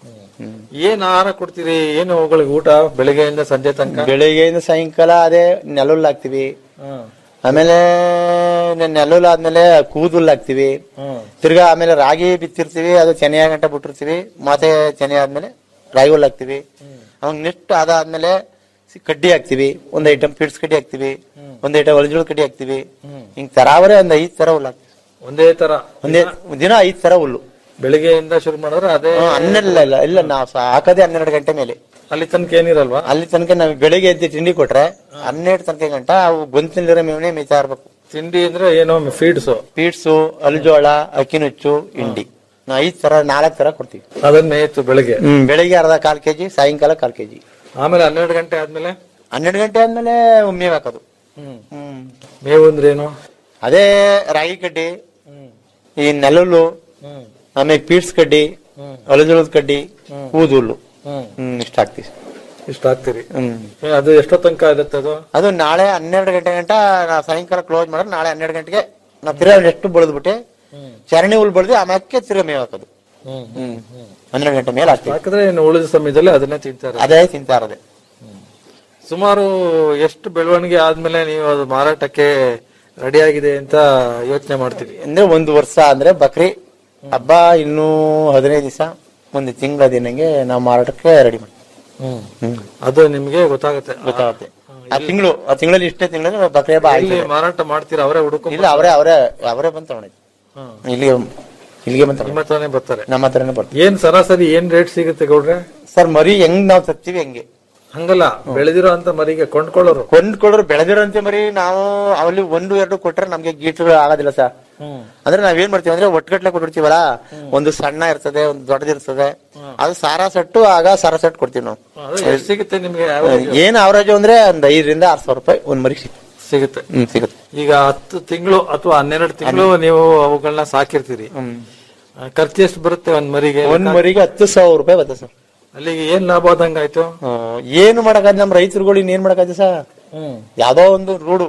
ಏನ್ ಆಹಾರ ಕೊಡ್ತೀರಿ ಏನು ಅವುಗಳಿಗೆ ಊಟ ಬೆಳಿಗ್ಗೆಯಿಂದ ಸಂಜೆ ತನಕ ಬೆಳಿಗ್ಗೆಯಿಂದ ಸಾಯಂಕಾಲ ಅದೇ ನೆಲುಲ್ ಹಾಕ್ತಿವಿ ಹ್ಮ್. ಆಮೇಲೆ ನೆ- ನೆಲುಲ್ ಆದ್ಮೇಲೆ ಕೂದುಲ್ ಹಾಕ್ತಿವಿ ಹ್ಮ್. ತಿರ್ಗಾ ಆಮೇಲೆ ರಾಗಿ ಬಿತ್ತಿರ್ತೀವಿ ಅದು ಚೆನ್ನ ಗಂಟ ಬಿಟ್ಟಿರ್ತೀವಿ ಮತ್ತೆ ಚೆನ್ನ ಆದ್ಮೇಲೆ ರಾಗಿ ಹುಲ್ ಹಾಕ್ತಿವಿ ಅವಾಗ ನೆಕ್ಸ್ಟ್ ಅದಾದ್ಮೇಲೆ ಸಿ- ಕಡ್ಡಿ ಹಾಕ್ತಿವಿ ಒಂದ್ ಐಟಮ್ ಪಿಡ್ಸ್ ಕಡ್ಡಿ ಹಾಕ್ತಿವಿ ಒಂದ್ ಐಟಮ್ ಒಳಜೋಳ ಕಡ್ಡಿ ಹಾಕ್ತಿವಿ ಹಿಂಗ್ ತರಾವರೆ ಒಂದ್ ಐದ್ ತರ ಹುಲ್ ಹಾಕ್ತಿವಿ ಒಂದೇ ತರ ಒಂದೇ ದಿನ ಐದ್ ತರ ಹುಲ್ಲು ಬೆಳಿಗ್ಗೆಯಿಂದ ಶುರು ಮಾಡಿದ್ರೆ ಅದೇ ಹ್ಮ್, ಹನ್ನೆರಡು ಇಲ್ಲ ಇಲ್ಲ ಇಲ್ಲ ನಾವು ಹಾಕೋದೇ ಹನ್ನೆರಡು ಗಂಟೆ ಮೇಲೆ ಅಲ್ಲಿ ತನಕ ಏನಿರಲ್ವಾ ಅಲ್ಲಿ ತನಕ ನಾವು ಬೆಳಿಗ್ಗೆ ಎದ್ದು ತಿಂಡಿ ಕೊಟ್ರೆ ಹನ್ನೆರಡು ತನಕ ಗಂಟ ಅವು ಗೊಂತಿನಲ್ಲಿರೋ ಮೇವನೆ ಮೇಯ್ತಾ ಇರ್ಬೇಕು ತಿಂಡಿ ಅಂದ್ರೆ ಏನೋ ಫೀಡ್ಸ್ ಪೀಡ್ಸು ಅಲ್ಜೋಳ ಅಕ್ಕಿನುಚ್ಚು ಹಿಂಡಿ ನಾವು ಐದ್ ತರ ನಾಲ್ಕು ತರ ಕೊಡ್ತೀವಿ ಅದನ್ನ ಮೇಯ್ತು ಬೆಳಿಗ್ಗೆ ಹ್ಮ್ ಬೆಳಿಗ್ಗೆ ಅರ್ಧ ಕಾಲ್ ಕೆಜಿ ಸಾಯಂಕಾಲ ಕಾಲ್ ಕೆಜಿ ಆಮೇಲೆ ಹನ್ನೆರಡು ಗಂಟೆ ಆದ್ಮೇಲೆ ಹನ್ನೆರಡು ಗಂಟೆ ಆದ್ಮೇಲೆ ಮೇವ್ ಹಾಕೋದು ಹ್ಮ್ ಮೇವು ಅಂದ್ರೆ ಏನು ಅದೇ ರಾಗಿ ಕಡ್ಡಿ ಈ ನೆಲುಲ್ಲು ಆಮೇಲೆ ಪೀಡ್ಸ್ ಕಡ್ಡಿ ಅಲಜೋಳದ ಕಡ್ಡಿ ಕೂದುಲ್ಲು ಹ್ಮ್ ಇಷ್ಟ ಹಾಕ್ತೀವಿ ಇಷ್ಟ ಆಗ್ತೀರಿ ಹ್ಮ್ ಏ, ಅದು ಎಷ್ಟೋ ತನಕ ಇರುತ್ತೆ ಅದು ಅದು ನಾಳೆ ಹನ್ನೆರಡು ಗಂಟೆ ಗಂಟ ನಾವು ಸಾಯಂಕಾಲ ಕ್ಲೋಸ್ ಮಾಡಿದ್ರೆ ನಾಳೆ ಹನ್ನೆರಡು ಗಂಟೆಗೆ ನಾವು ತಿರ್ಗಾ ಎಷ್ಟು ಬೆಳೆದ್ಬಿಟ್ಟೆ ಚರಣಿ ಹುಲ್ ಬೆಳೆದು ಆಮ್ಯಾಕೆ ತಿರ್ಗಾ ಮೇವ್ ಹಾಕೋದು ಹ್ಮ್ ಹನ್ನೆರಡು ಗಂಟೆ ಮೇಲೆ ಹಾಕ್ತೀವಿ ಹಾಕಿದ್ರೆ ಇನ್ನು ಉಳಿದ ಸಮಯದಲ್ಲಿ ಅದನ್ನೇ ತಿಂತಾರೆ ಅದೇ ತಿಂತಾ ಇರೋದೆ ಸುಮಾರು ಎಷ್ಟು ಬೆಳವಣಿಗೆ ಆದ್ಮೇಲೆ ನೀವು ಅದು ಮಾರಾಟಕ್ಕೆ ರೆಡಿ ಆಗಿದೆ ಅಂತ ಯೋಚನೆ ಮಾಡ್ತೀರಿ ಅಂದ್ರೆ ಒಂದು ವರ್ಷ ಅಂದ್ರೆ ಬಕ್ರಿ ಹಬ್ಬ ಇನ್ನೂ ಹದಿನೈದು ದಿವಸ ಒಂದು ತಿಂಗಳ ದಿನಗೆ ನಾವು ಮಾರಾಟಕ್ಕೆ ರೆಡಿ ಮಾಡ್ತೀವಿ ಹ್ಮ್ ಅದು ನಿಮ್ಗೆ ಗೊತ್ತಾಗುತ್ತೆ ಗೊತ್ತಾಗುತ್ತೆ ಆ ತಿಂಗಳು ಆ ತಿಂಗಳಲ್ಲಿ ಇಷ್ಟೇ ತಿಂಗಳಲ್ಲಿ ಬಕ್ರಿ ಹಬ್ಬ ಎಲ್ಲಿ ಆಯ್ತು ಮಾರಾಟ ಮಾಡ್ತೀರಾ ಅವರೇ ಹುಡುಕ ಇಲ್ಲ ಅವರೇ ಅವರೇ ಅವರೇ ಬಂದು ತಗೊಂಡಿದ್ದು ಇಲ್ಲಿಗೆ ಇಲ್ಲಿಗೆ ಬಂದು ನಿಮ್ಮ ಹತ್ರನೇ ಬರ್ತಾರೆ ನಮ್ಮ ಹತ್ರನೇ ಬರ್ತೀವಿ ಏನ್ ಸರಾಸರಿ ಏನ್ ರೇಟ್ ಸಿಗುತ್ತೆ ಗೌಡ್ರೆ ಸರ್ ಮರಿ ಹೆಂಗ್ ನಾವು ತರ್ತೀವಿ ಹೆಂಗೆ ಹಂಗಲ್ಲ ಬೆಳೆದಿರೋ ಅಂತ ಮರಿಗೆ ಕೊಂಡ್ಕೊಳ್ಳೋರು ಕೊಂಡ್ಕೊಳ್ಳೋರು ಬೆಳೆದಿರೋಂತೆ ಮರಿ ನಾವು ಅಲ್ಲಿ ಒಂದು ಎರಡು ಕೊಟ್ರೆ ನಮ್ಗೆ ಗೀಟು ಆಗೋದಿಲ್ಲ ಸರ್ ಅಂದ್ರೆ ನಾವೇನ್ ಮಾಡ್ತೀವಿ ಅಂದ್ರೆ ಒಟ್ಗಟ್ಲೆ ಕೊಟ್ಬಿಡ್ತೀವಲ್ಲ ಒಂದು ಸಣ್ಣ ಇರ್ತದೆ ಒಂದು ದೊಡ್ಡದಿರ್ತದೆ ಅದು ಸಾರಾ ಸೆಟ್ಟು ಆಗ ಸಾರಾ ಸೆಟ್ ಕೊಡ್ತೀವಿ ನಾವು ಅದು ಎಷ್ಟ್ ಸಿಗುತ್ತೆ ನಿಮ್ಗೆ average? ಏನ್ ಅವರೇಜ್ ಅಂದ್ರೆ ಒಂದ್ ಐದರಿಂದ ಆರ್ ಸಾವಿರ ರೂಪಾಯಿ ಒಂದ್ ಮರಿ ಸಿಗುತ್ತೆ ಸಿಗುತ್ತೆ ಹ್ಮ್ ಸಿಗುತ್ತೆ ಈಗ ಹತ್ತು ತಿಂಗಳು ಅಥವಾ ಹನ್ನೆರಡು ತಿಂಗಳು ನೀವು ಅವುಗಳನ್ನ ಸಾಕಿರ್ತೀರಿ ಆ, ಖರ್ಚು ಎಷ್ಟು ಬರುತ್ತೆ ಒಂದ್ ಮರಿಗೆ ಒಂದ್ ಮರಿಗೆ ಹತ್ತು ಸಾವಿರ ರೂಪಾಯಿ ಬರ್ತದೆ ಸರ್ ಅಲ್ಲಿಗೆ ಏನ್ ಲಾಭ ಆದಂಗಾಯ್ತು ಏನು ಮಾಡಕ್ಕಾಗ ನಮ್ ರೈತರುಗಳು ಇನ್ನೇನ್ ಮಾಡಕ್ಕಾಗ ಸರ್ ಯಾವ್ದೋ ಒಂದು ರೂಢು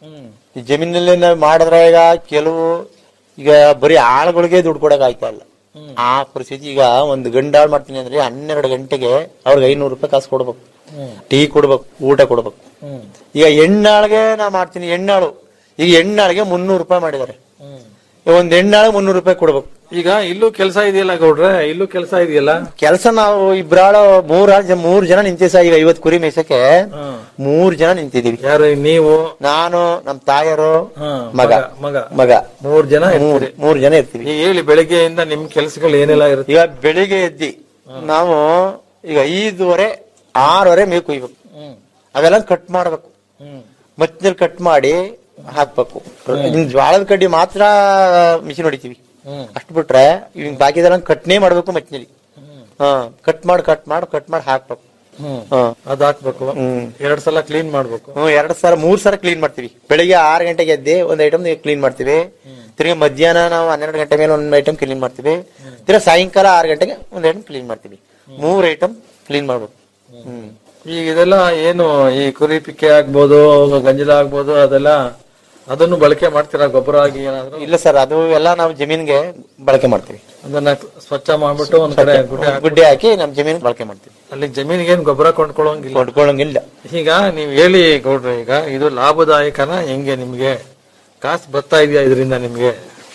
ಈ ಜಮೀನಲ್ಲಿ ನಾವ್ ಮಾಡಿದ್ರೆ ಈಗ ಕೆಲವು ಈಗ ಬರೀ ಆಳುಗಳಿಗೆ ದುಡ್ಡು ಕೊಡಕ್ ಆಯ್ತಾ ಇಲ್ಲ ಆ ಪರಿಸ್ಥಿತಿ ಈಗ ಒಂದು ಗಂಡಾಳ್ ಮಾಡ್ತೀನಿ ಅಂದ್ರೆ ಹನ್ನೆರಡು ಗಂಟೆಗೆ ಅವ್ರಿಗೆ ಐನೂರು ರೂಪಾಯಿ ಕಾಸು ಕೊಡ್ಬೇಕು ಟೀ ಕೊಡ್ಬೇಕು ಊಟ ಕೊಡ್ಬೇಕು ಈಗ ಹೆಣ್ಣಾಳ್ಗೆ ನಾ ಮಾಡ್ತೀನಿ ಹೆಣ್ಣಾಳು ಈಗ ಹೆಣ್ಣಾಳಿಗೆ ಮುನ್ನೂರು ರೂಪಾಯಿ ಮಾಡಿದ್ದಾರೆ ಒಂದ್ ಹೆಣ್ಣಾಳಿಗೆ ಮುನ್ನೂರು ರೂಪಾಯಿ ಕೊಡ್ಬೇಕು ಈಗ ಇಲ್ಲೂ ಕೆಲಸ ಇದೆಯಲ್ಲ ಗೌಡ್ರೆ ಇಲ್ಲೂ ಕೆಲಸ ಇದೆಯಲ್ಲ ಕೆಲಸ ನಾವು ಇಬ್ರಾಳು ಮೂರ್ ಜನ ಮೂರ್ ಜನ ನಿಂತೀವಿ ಸರ್ ಈಗ ಐವತ್ ಕುರಿ ಮೇಯ್ಸಕ್ಕೆ ಮೂರ್ ಜನ ನಿಂತಿದೀವಿ ಯಾರು ನೀವು ನಾನು ನಮ್ ತಾಯರು ಹಾ, ಮಗ ಮಗ ಮಗ ಮೂರ್ ಜನ ಮೂರ್ ಇರ್ತೀರಿ. ಮೂರ್ ಜನ ಇರ್ತೀವಿ ಈಗ ಹೇಳಿ ಬೆಳಗ್ಗೆಯಿಂದ ನಿಮ್ ಕೆಲಸಗಳು ಏನೆಲ್ಲ ಇರುತ್ತೆ ಈಗ ಬೆಳಿಗ್ಗೆ ಎದ್ದಿ ನಾವು ಈಗ ಐದುವರೆ ಆರೂವರೆ ಮೇವು ಕುಯ್ಬೇಕು ಅವೆಲ್ಲ ಕಟ್ ಮಾಡ್ಬೇಕು ಮಧ್ಯದಲ್ಲಿ ಕಟ್ ಮಾಡಿ ಹಾಕ್ಬೇಕು ಇನ್ ಜ್ವಾಳದ ಕಡ್ಡಿ ಮಾತ್ರ ಮಿಷಿನ್ ಹೊಡಿತೀವಿ ಅಷ್ಟು ಬಿಟ್ರೆ ಇವ್ ಬಾಕಿದೆಲ್ಲ ಕಟ್ನೇ ಮಾಡ್ಬೇಕು ಮಧ್ಯದಲ್ಲಿ ಹಾ ಕಟ್ ಮಾಡಿ ಕಟ್ ಮಾಡಿ ಕಟ್ ಮಾಡಿ ಹಾಕ್ಬೇಕು ಹಾ ಅದ್ ಹಾಕ್ಬೇಕು ಹ್ಮ್. ಎರಡ್ ಸಲ ಕ್ಲೀನ್ ಮಾಡ್ಬೇಕು ಹ್ಮ್ ಎರಡ್ ಸಲ ಮೂರ್ ಸಲ ಕ್ಲೀನ್ ಮಾಡ್ತೀವಿ ಬೆಳಿಗ್ಗೆ ಆರು ಗಂಟೆಗೆ ಎದ್ದಿ ಒಂದ್ ಐಟಮ್ ಕ್ಲೀನ್ ಮಾಡ್ತೀವಿ ತಿರ್ಗಿ ಮಧ್ಯಾಹ್ನ ನಾವು ಹನ್ನೆರಡು ಗಂಟೆ ಮೇಲೆ ಒಂದ್ ಐಟಮ್ ಕ್ಲೀನ್ ಮಾಡ್ತೀವಿ ತಿರ್ಗಿ ಸಾಯಂಕಾಲ ಆರು ಗಂಟೆಗೆ ಒಂದ್ ಐಟಮ್ ಕ್ಲೀನ್ ಮಾಡ್ತೀವಿ ಮೂರ್ ಐಟಮ್ ಕ್ಲೀನ್ ಮಾಡ್ಬೇಕು ಹ್ಮ್ ಈಗ ಇದೆಲ್ಲ ಏನು ಈ ಕುರಿ ಪಿಕ್ಕೆ ಆಗ್ಬೋದು ಗಂಜಲ ಆಗ್ಬೋದು ಅದೆಲ್ಲ ಅದನ್ನು ಬಳಕೆ ಮಾಡ್ತೀರಾ ಗೊಬ್ಬರ ಆಗಿ ಏನಾದ್ರು ಇಲ್ಲ ಸರ್ ಅದು ಎಲ್ಲ ನಾವು ಜಮೀನ್ಗೆ ಬಳಕೆ ಮಾಡ್ತೀವಿ ಅದನ್ನ ಸ್ವಚ್ಛ ಮಾಡ್ಬಿಟ್ಟು ಒಂದ್ ಕಡೆ ಗುಡ್ಡೆ ಹಾಕ್ಬಿಟ್ಟು ಗುಡ್ಡೆ ಹಾಕಿ ನಮ್ ಜಮೀನ್ ಬಳಕೆ ಮಾಡ್ತೀವಿ ಅಲ್ಲಿ ಜಮೀನಿಗೆ ಏನ್ ಗೊಬ್ಬರ ಕೊಂಡ್ಕೊಳ್ಳೋಂಗಿಲ್ಲ ಕೊಂಡ್ಕೊಳ್ಳಂಗಿಲ್ಲ ಈಗ ನೀವ್ ಹೇಳಿ ಗೌಡ್ರೆ ಈಗ ಇದು ಲಾಭದಾಯಕನ ಹೆಂಗೆ ನಿಮ್ಗೆ ಕಾಸು ಬರ್ತಾ ಇದೆಯಾ ಇದರಿಂದ ನಿಮ್ಗೆ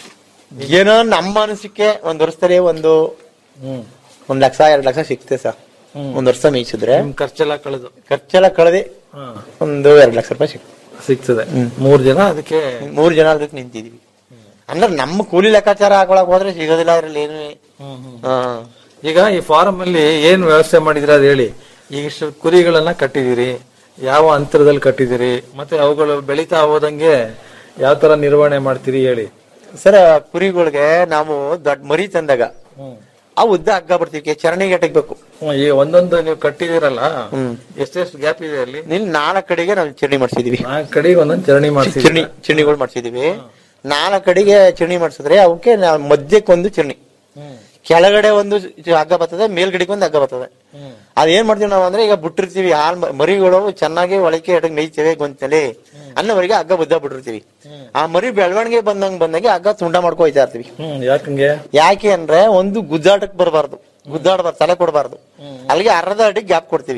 ಏನೋ ನಮ್ಮ ಅನಿಸಿಕೆ ಒಂದ್ ವರ್ಷದಲ್ಲಿ ಒಂದು ಹ್ಮ್ ಒಂದ್ ಲಕ್ಷ ಎರಡ್ ಲಕ್ಷ ಸಿಕ್ತೆ ಸರ್ ಒಂದ್ ವರ್ಷ ಮೇಯಿಸಿದ್ರೆ ನಿಮ್ ಖರ್ಚೆಲ್ಲ ಕಳೆದು ಖರ್ಚೆಲ್ಲ ಕಳೆದೆ ಹಾ. ಒಂದು ಎರಡ್ ಲಕ್ಷ ರೂಪಾಯಿ ಸಿಕ್ತು ಸಿಗ್ತದೆ ಮೂರ್ ಜನ ಅದಕ್ಕೆ ಮೂರ್ ಜನ ಅದಕ್ಕೆ ನಿಂತಿದೀವಿ ಅಂದ್ರೆ ನಮ್ಮ ಕೂಲಿ ಲೆಕ್ಕಾಚಾರ ಹಾಕೊಳಕ್ ಹೋದ್ರೆ ಸಿಗೋದಿಲ್ಲ ಅದ್ರಲ್ಲಿ ಏನು ಹಾ ಈಗ ಈ ಫಾರಂ ಅಲ್ಲಿ ಏನ್ ವ್ಯವಸ್ಥೆ ಮಾಡಿದಿರ ಅದ್ ಹೇಳಿ ಈಗ ಇಷ್ಟು ಕುರಿಗಳನ್ನ ಕಟ್ಟಿದಿರಿ ಯಾವ ಅಂತರದಲ್ಲಿ ಕಟ್ಟಿದಿರಿ ಮತ್ತೆ ಅವುಗಳು ಬೆಳೀತಾ ಹೋದಂಗೆ ಯಾವ ತರ ನಿರ್ವಹಣೆ ಮಾಡ್ತೀರಿ ಹೇಳಿ ಸರ್ ಕುರಿಗಳಿಗೆ ನಾವು ದೊಡ್ಡ ಮರಿ ತಂದಾಗ ಆ ಉದ್ದ ಹಗ್ಗ ಬರ್ತೀವಿ ಚರಣಿಗೆ ಅಟಕ್ಬೇಕು ಹ್ಮ್, ಈ ಒಂದೊಂದು ನೀವು ಕಟ್ಟಿದಿರಲ್ಲ ಎಷ್ಟೆಷ್ಟು ಗ್ಯಾಪ್ ಇದೆ ಅಲ್ಲಿ ನಿಲ್ ನಾಲ್ಕು ಕಡೆಗೆ ನಾವು ಚರಣಿ ಮಾಡ್ಸಿದೀವಿ ನಾಲ್ಕು ಕಡೆಗೆ ಒಂದೊಂದು ಚರಣಿ ಮಾಡ್ಸಿದ್ದೀರಿ ಚರಣಿ ಚರಣಿಗಳು ಮಾಡ್ಸಿದೀವಿ ನಾಲ್ಕು ಕಡೆಗೆ ಚರಣಿ ಮಾಡ್ಸಿದ್ರೆ ಅವಕ್ಕೆ ನಾವು ಮಧ್ಯಕ್ಕೊಂದು ಚರಣಿ ಕೆಳಗಡೆ ಒಂದು ಚ- ಹಗ್ಗ ಬರ್ತದೆ ಮೇಲ್ಗಡೆಗೆ ಒಂದು ಹಗ್ಗ ಬರ್ತದೆ ಅದೇನ್ ಮಾಡ್ತೀವಿ ನಾವು ಅಂದ್ರೆ ಈಗ ಬಿಟ್ಟಿರ್ತೀವಿ ಹಾಲ್ ಮ- ಮರಿಗಳು ಚೆನ್ನಾಗಿ ಒಳಕೆ ಎಡಗ್ ಮೇಯ್ತೇವೆ ಗೊಂತಲ್ಲಿ ಅನ್ನೋವರೆಗೆ ಹಗ್ಗ ಬುದ್ದ ಬಿಟ್ಟಿರ್ತೀವಿ ಆ ಮರಿ ಬೆಳವಣಿಗೆ ಬಂದಂಗ್ ಬಂದಂಗೆ ಹಗ್ಗ ತುಂಡ ಮಾಡ್ಕೊ ಹೋಯ್ತಾ ಇರ್ತೀವಿ ಹ್ಮ್ ಯಾಕಂಗೆ ಯಾಕೆ ಅಂದ್ರೆ ಒಂದು ಗುದ್ದಾಟಕ್ ಬರಬಾರ್ದು ಗುದ್ದಾಡಬಾರ್ದು ತಲೆ ಕೊಡಬಾರ್ದು ಅಲ್ಲಿಗೆ ಅರ್ಧ ಅಡಿ ಗ್ಯಾಪ್ ಕೊಡ್ತೀವಿ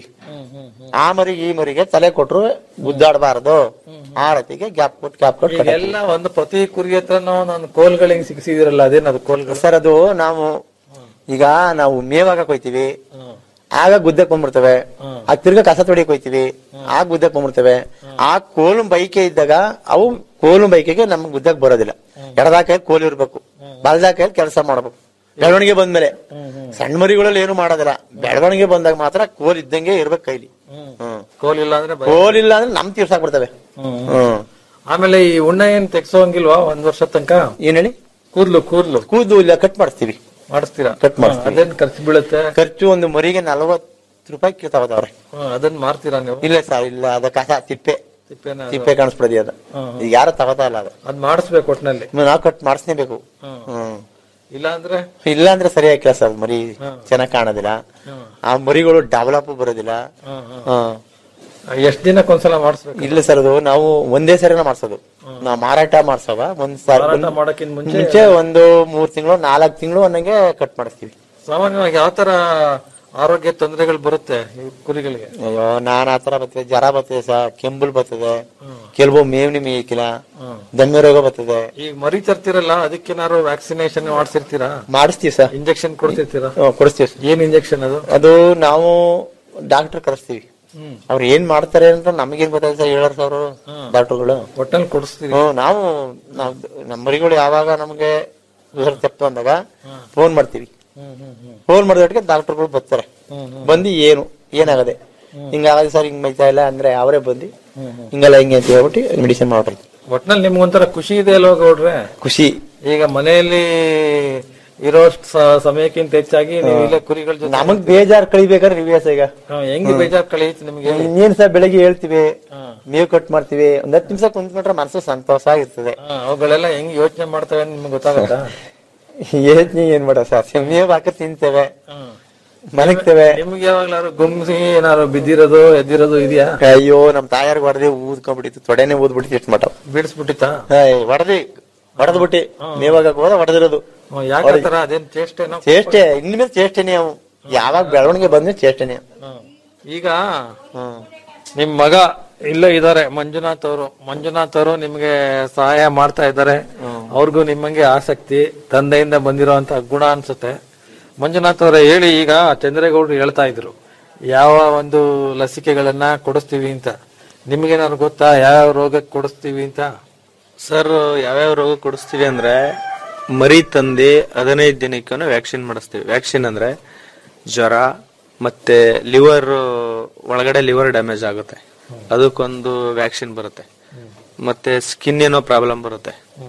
ಆ ಮರಿಗೆ ಈ ಮರಿಗೆ ತಲೆ ಕೊಟ್ರು ಗುದ್ದಾಡಬಾರ್ದು ಆ ರೀತಿಗೆ ಗ್ಯಾಪ್ ಕೊಟ್ಟು ಗ್ಯಾಪ್ ಕೊಟ್ಟು ಕಟ್ಟಾಕ್ತೀವಿ. ಎಲ್ಲ ಒಂದು ಪ್ರತಿ ಕುರಿ ಹತ್ರ ನಾನು ಕೋಲ್ಗಳು ಹಿಂಗ್ ಸಿಕ್ಸಿದಿರಲ್ಲ ಅದೇನ್ ಅದು ಕೋಲ್ಗಳು ಸರ್ ಅದು ನಾವು ಈಗ ನಾವು ಮೇವಾಗ ಕೊಯ್ತೀವಿ ಆಗ ಗುದ್ದಕ್ ಬಂದ್ಬಿಡ್ತವೆ ಆಗ ತಿರ್ಗಾ ಕಸ ತೊಡಿಯಕ್ ಹೋಯ್ತಿವಿ ಆಗ ಗುದ್ದಕ್ ಬಂದ್ಬಿಡ್ತವೆ ಆ ಕೋಲು ಬೈಕೆ ಇದ್ದಾಗ ಅವು ಕೋಲು ಬೈಕೆಗೆ ನಮ್ಗೆ ಗುದ್ದಕ್ ಬರೋದಿಲ್ಲ ಎಡದ ಕೈಯಲ್ಲಿ ಕೋಲು ಇರ್ಬೇಕು ಬಲದ ಕೈಯಲ್ಲಿ ಕೆಲಸ ಮಾಡ್ಬೇಕು ಬೆಳವಣಿಗೆ ಬಂದ್ಮೇಲೆ ಸಣ್ಣ ಮರಿಗಳಲ್ಲಿ ಏನು ಮಾಡೋದಿಲ್ಲ ಬೆಳವಣಿಗೆ ಬಂದಾಗ ಮಾತ್ರ ಕೋಲ್ ಇದ್ದಂಗೆ ಇರ್ಬೇಕು ಕೈಲಿ ಹ್ಮ್ ಕೋಲ್ ಇಲ್ಲ ಅಂದ್ರೆ ಭಯ. ಕೋಲ್ ಇಲ್ಲ ಅಂದ್ರೆ ನಮ್ ತೀರ್ಸಾಕ್ ಬರ್ತವೆ ಹ್ಮ್ ಆಮೇಲೆ ಈ ಉಣ್ಣೆ ಏನ್ ತೆಗ್ಸೋಂಗಿಲ್ವಾ ಒಂದ್ ವರ್ಷ ತನಕ ಏನ್ ಹೇಳಿ ಕೂದ್ಲು ಕೂದ್ಲು ಕೂದಲು ಇಲ್ಲ ಕಟ್ ಮಾಡಿಸ್ತೀವಿ ಮಾಡಿಸ್ತೀರಾ ಕಟ್ ಮಾಡಿಸ್ತೀವಿ ಅದೇನ್ ಖರ್ಚು ಬೀಳುತ್ತೆ ಖರ್ಚು ಒಂದು ಮರಿಗೆ ನಲವತ್ತು ರೂಪಾಯಿ ತಗೋದವ್ರೆ ಹ್ಮ್, ಅದನ್ನ ಮಾರ್ತೀರಾ ನೀವು ಇಲ್ಲ ಸರ್ ಇಲ್ಲ ಅದ ಕಸ ತಿಪ್ಪೆ ತಿಪ್ಪೆನ ಅದು? ತಿಪ್ಪೆ ಕಾಣಿಸ್ಬಿಡದಿ ಅದು ಈಗ ಯಾರು ತಗೋತಾ ಇಲ್ಲ ಅದು ಅದ್ ಮಾಡಿಸ್ಬೇಕು ಒಟ್ನಲ್ಲಿ ನಾವು ಕಟ್ ಮಾಡಿಸ್ಲೇಬೇಕು ಹ್ಮ್ ಇಲ್ಲ ಅಂದ್ರೆ ಇಲ್ಲ ಅಂದ್ರೆ ಸರಿ ಹಾಕಿಲ್ಲ ಸರ್ ಮರಿ ಚೆನ್ನಾಗ್ ಕಾಣೋದಿಲ್ಲ ಆ ಮರಿಗಳು ಡೆವಲಪ್ ಬರೋದಿಲ್ಲ ಹ್ಮ್. ಎಷ್ಟ್ ದಿನಕ್ಕೊಂದ್ಸಲ ಮಾಡಿಸ್ಬೇಕು ಇಲ್ಲ ಸರ್ ಅದು ನಾವು ಒಂದೇ ಸರಿನ ಮಾಡ್ಸೋದು ನಾವು ಮಾರಾಟ ಮಾಡ್ಸವ ಒಂದ್ ಸಾರಿ ಮಾರಾಟ ಮಾಡಕ್ಕಿಂತ ಮುಂಚೆ ಮುಂಚೆ ಒಂದು ಮೂರ್ ತಿಂಗಳು ನಾಲ್ಕು ತಿಂಗಳು ಅನ್ನಂಗೆ ಕಟ್ ಮಾಡಿಸ್ತೀವಿ ಸಾಮಾನ್ಯವಾಗಿ ಯಾವ ತರ ಆರೋಗ್ಯ ತೊಂದರೆಗಳು ಬರುತ್ತೆ ಈ ಕುರಿಗಳಿಗೆ ಅಯ್ಯೋ ನಾನ್ ಆತರ ಬರ್ತದೆ ಜ್ವರ ಬರ್ತದೆ ಸರ್ ಕೆಂಬುಲ್ ಬರ್ತದೆ ಕೆಲವು ಮೇವ್ನಿ ಮೇಯ್ಕಿಲ್ಲ ದಮ್ಮೆ ರೋಗ ಬರ್ತದೆ ಈಗ ಮರಿ ತರ್ತಿರಲ್ಲ ಅದಕ್ಕೇನಾದ್ರು ವ್ಯಾಕ್ಸಿನೇಷನ್ ಮಾಡಿಸಿರ್ತೀರಾ ಮಾಡಿಸ್ತೀವಿ ಸರ್ ಇಂಜೆಕ್ಷನ್ ಕೊಡ್ತಿರ್ತೀರಾ ಹ್ಮ್, ಕೊಡಿಸ್ತೀವಿ sir. ಏನ್ ಇಂಜೆಕ್ಷನ್ ಅದು ಅದು ನಾವು ಡಾಕ್ಟರ್ ಕರೆಸ್ತೀವಿ ಅವ್ರು ಏನ್ ಮಾಡ್ತಾರೆ ಅಂತ ನಮಗೇನ್ ಗೊತ್ತಾಯ್ತು ಸರ್ ಹೇಳೋರು ಸರ್ ಡಾಕ್ಟರ್ಗಳು ಒಟ್ಟಲ್ಲಿ ಕೊಡಿಸ್ತೀರಿ ಹ್ಮ್ ನಾವು ನಾವ್ ನಮ್ಮ ಮರಿಗಳು ಯಾವಾಗ ನಮ್ಗೆ ಹುಷಾರ್ ತಪ್ಪು ಅಂದಾಗ ಫೋನ್ ಮಾಡ್ತೀವಿ ಫೋನ್ ಮಾಡಿದೊಟ್ಟಿಗೆ ಡಾಕ್ಟರ್ಗಳು ಬರ್ತಾರೆ ಬಂದು ಏನು ಏನಾಗದೆ ಹಿಂಗಾಗದೆ ಸರ್ ಹಿಂಗ್ ಮೈತಾ ಇಲ್ಲ ಅಂದ್ರೆ ಅವರೇ ಬಂದು ಹಿಂಗೆಲ್ಲ ಹಿಂಗೆ ಅಂತ ಹೇಳ್ಬಿಟ್ಟು ಮೆಡಿಸಿನ್ ಮಾಡ್ತಾರೆ ಒಟ್ನಲ್ಲಿ ನಿಮ್ಗೊಂಥರ ಖುಷಿ ಇದೆ ಅಲ್ವಾ ಗೌಡ್ರೆ ಖುಷಿ ಈಗ ಮನೆಯಲ್ಲಿ ಇರೋ ಸ- ಸಮಯಕ್ಕಿಂತ ಹೆಚ್ಚಾಗಿ ನೀವು ಇಲ್ಲೇ ಕುರಿಗಳ ಜೊತೆ ನಮಗ್ ಬೇಜಾರ್ ಕಳಿಬೇಕಾದ್ರೆ ರಿವ್ಯಾಸ ಈಗ ಹಾ, ಹೆಂಗ್ ಬೇಜಾರ್ ಕಳೆಯುತ್ತೆ ನಿಮ್ಗೆ ಇನ್ನೇನ್ ಸರ್ ಬೆಳಗ್ಗೆ ಹೇಳ್ತೀವಿ ಮೇವ್ ಕಟ್ ಮಾಡ್ತೀವಿ ಒಂದ್ ಹತ್ತು ನಿಮಿಷ ಕುಂತ್ಬಿಟ್ರೆ ಮನಸ್ಸು ಸಂತೋಷ ಆಗಿರ್ತದೆ ಹಾ, ಅವುಗಳೆಲ್ಲ ಹೆಂಗ್ ಯೋಚನೆ ಮಾಡ್ತವೆ ಅಂತ ನಿಮ್ಗೆ ಗೊತ್ತಾಗತ್ತಾ ಏನ್ ಏನ್ ಮಾಡ ಸರ್ ಮೇವ್ ಹಾಕ ತಿಂತೇವೆ ಮಲಗ್ತೇವೆ ನಿಮ್ಗೆ ಯಾವಾಗ್ಲಾರು ಗುಮ್ಸಿ ಏನಾದ್ರು ಬಿದ್ದಿರೋದು ಎದ್ದಿರೋದು ಇದೆಯಾ ಅಯ್ಯೋ ನಮ್ ತಾಯಾರ್ಗ್ ಹೊಡೆದಿ ಊದ್ಕೊಂಡ್ಬಿಟ್ಟಿತ್ತು ತೊಡೆನೆ ಊದ್ಬಿಟ್ಟಿತ್ತು ಎಷ್ಟು ಮಟ ಬೀಳಿಸ್ಬಿಟ್ಟಿತ್ತಾ ಹೊಡೆದಿ ಹೊಡೆದ್ಬಿಟ್ಟಿ ಮೇವಾಗ ಹೋದ ಹೊಡೆದಿರೋದು ಯಾಕಂತಾರ ಅದೇನ್ ಟೇಸ್ಟ್ ಏನೋ ಚೇಷ್ಟೆ ಇನ್ಮೇಲೆ ಚೇಷ್ಟೆನೆ ಅವು ಯಾವಾಗ ಬೆಳವಣಿಗೆ ಬಂದ್ರೆ ಚೇಷ್ಟೆನೆ ಈಗ ನಿಮ್ ಮಗ ಇಲ್ಲೇ ಇದಾರೆ ಮಂಜುನಾಥ್ ಅವರು ಮಂಜುನಾಥ್ ಅವರು ನಿಮ್ಗೆ ಸಹಾಯ ಮಾಡ್ತಾ ಇದ್ದಾರೆ ಅವ್ರಿಗೂ ನಿಮ್ಮಂಗೆ ಆಸಕ್ತಿ ತಂದೆಯಿಂದ ಬಂದಿರೋಂತ ಗುಣ ಅನ್ಸುತ್ತೆ ಮಂಜುನಾಥ್ ಅವರೇ ಹೇಳಿ ಈಗ ಚಂದ್ರೇಗೌಡರು ಹೇಳ್ತಾ ಇದ್ರು ಯಾವ ಒಂದು ಲಸಿಕೆಗಳನ್ನ ಕೊಡಿಸ್ತೀವಿ ಅಂತ ನಿಮ್ಗೇನಾದ್ರು ಗೊತ್ತಾ ಯಾವ ರೋಗಕ್ಕೆ ಕೊಡಿಸ್ತೀವಿ ಅಂತ ಸರ್ ಯಾವ್ಯಾವ ರೋಗ ಕೊಡಿಸ್ತೀವಿ ಅಂದ್ರೆ ಮರಿ ತಂದಿ ಹದಿನೈದು ದಿನಕ್ಕೂ ವ್ಯಾಕ್ಸಿನ್ ಮಾಡಿಸ್ತೀವಿ ವ್ಯಾಕ್ಸಿನ್ ಅಂದ್ರೆ ಜ್ವರ ಮತ್ತೆ ಲಿವರ್ ಒಳಗಡೆ ಲಿವರ್ ಡ್ಯಾಮೇಜ್ ಆಗುತ್ತೆ ಅದಕ್ಕೊಂದು ವ್ಯಾಕ್ಸಿನ್ ಬರುತ್ತೆ ಮತ್ತೆ ಸ್ಕಿನ್ ಏನೋ ಪ್ರಾಬ್ಲಮ್ ಬರುತ್ತೆ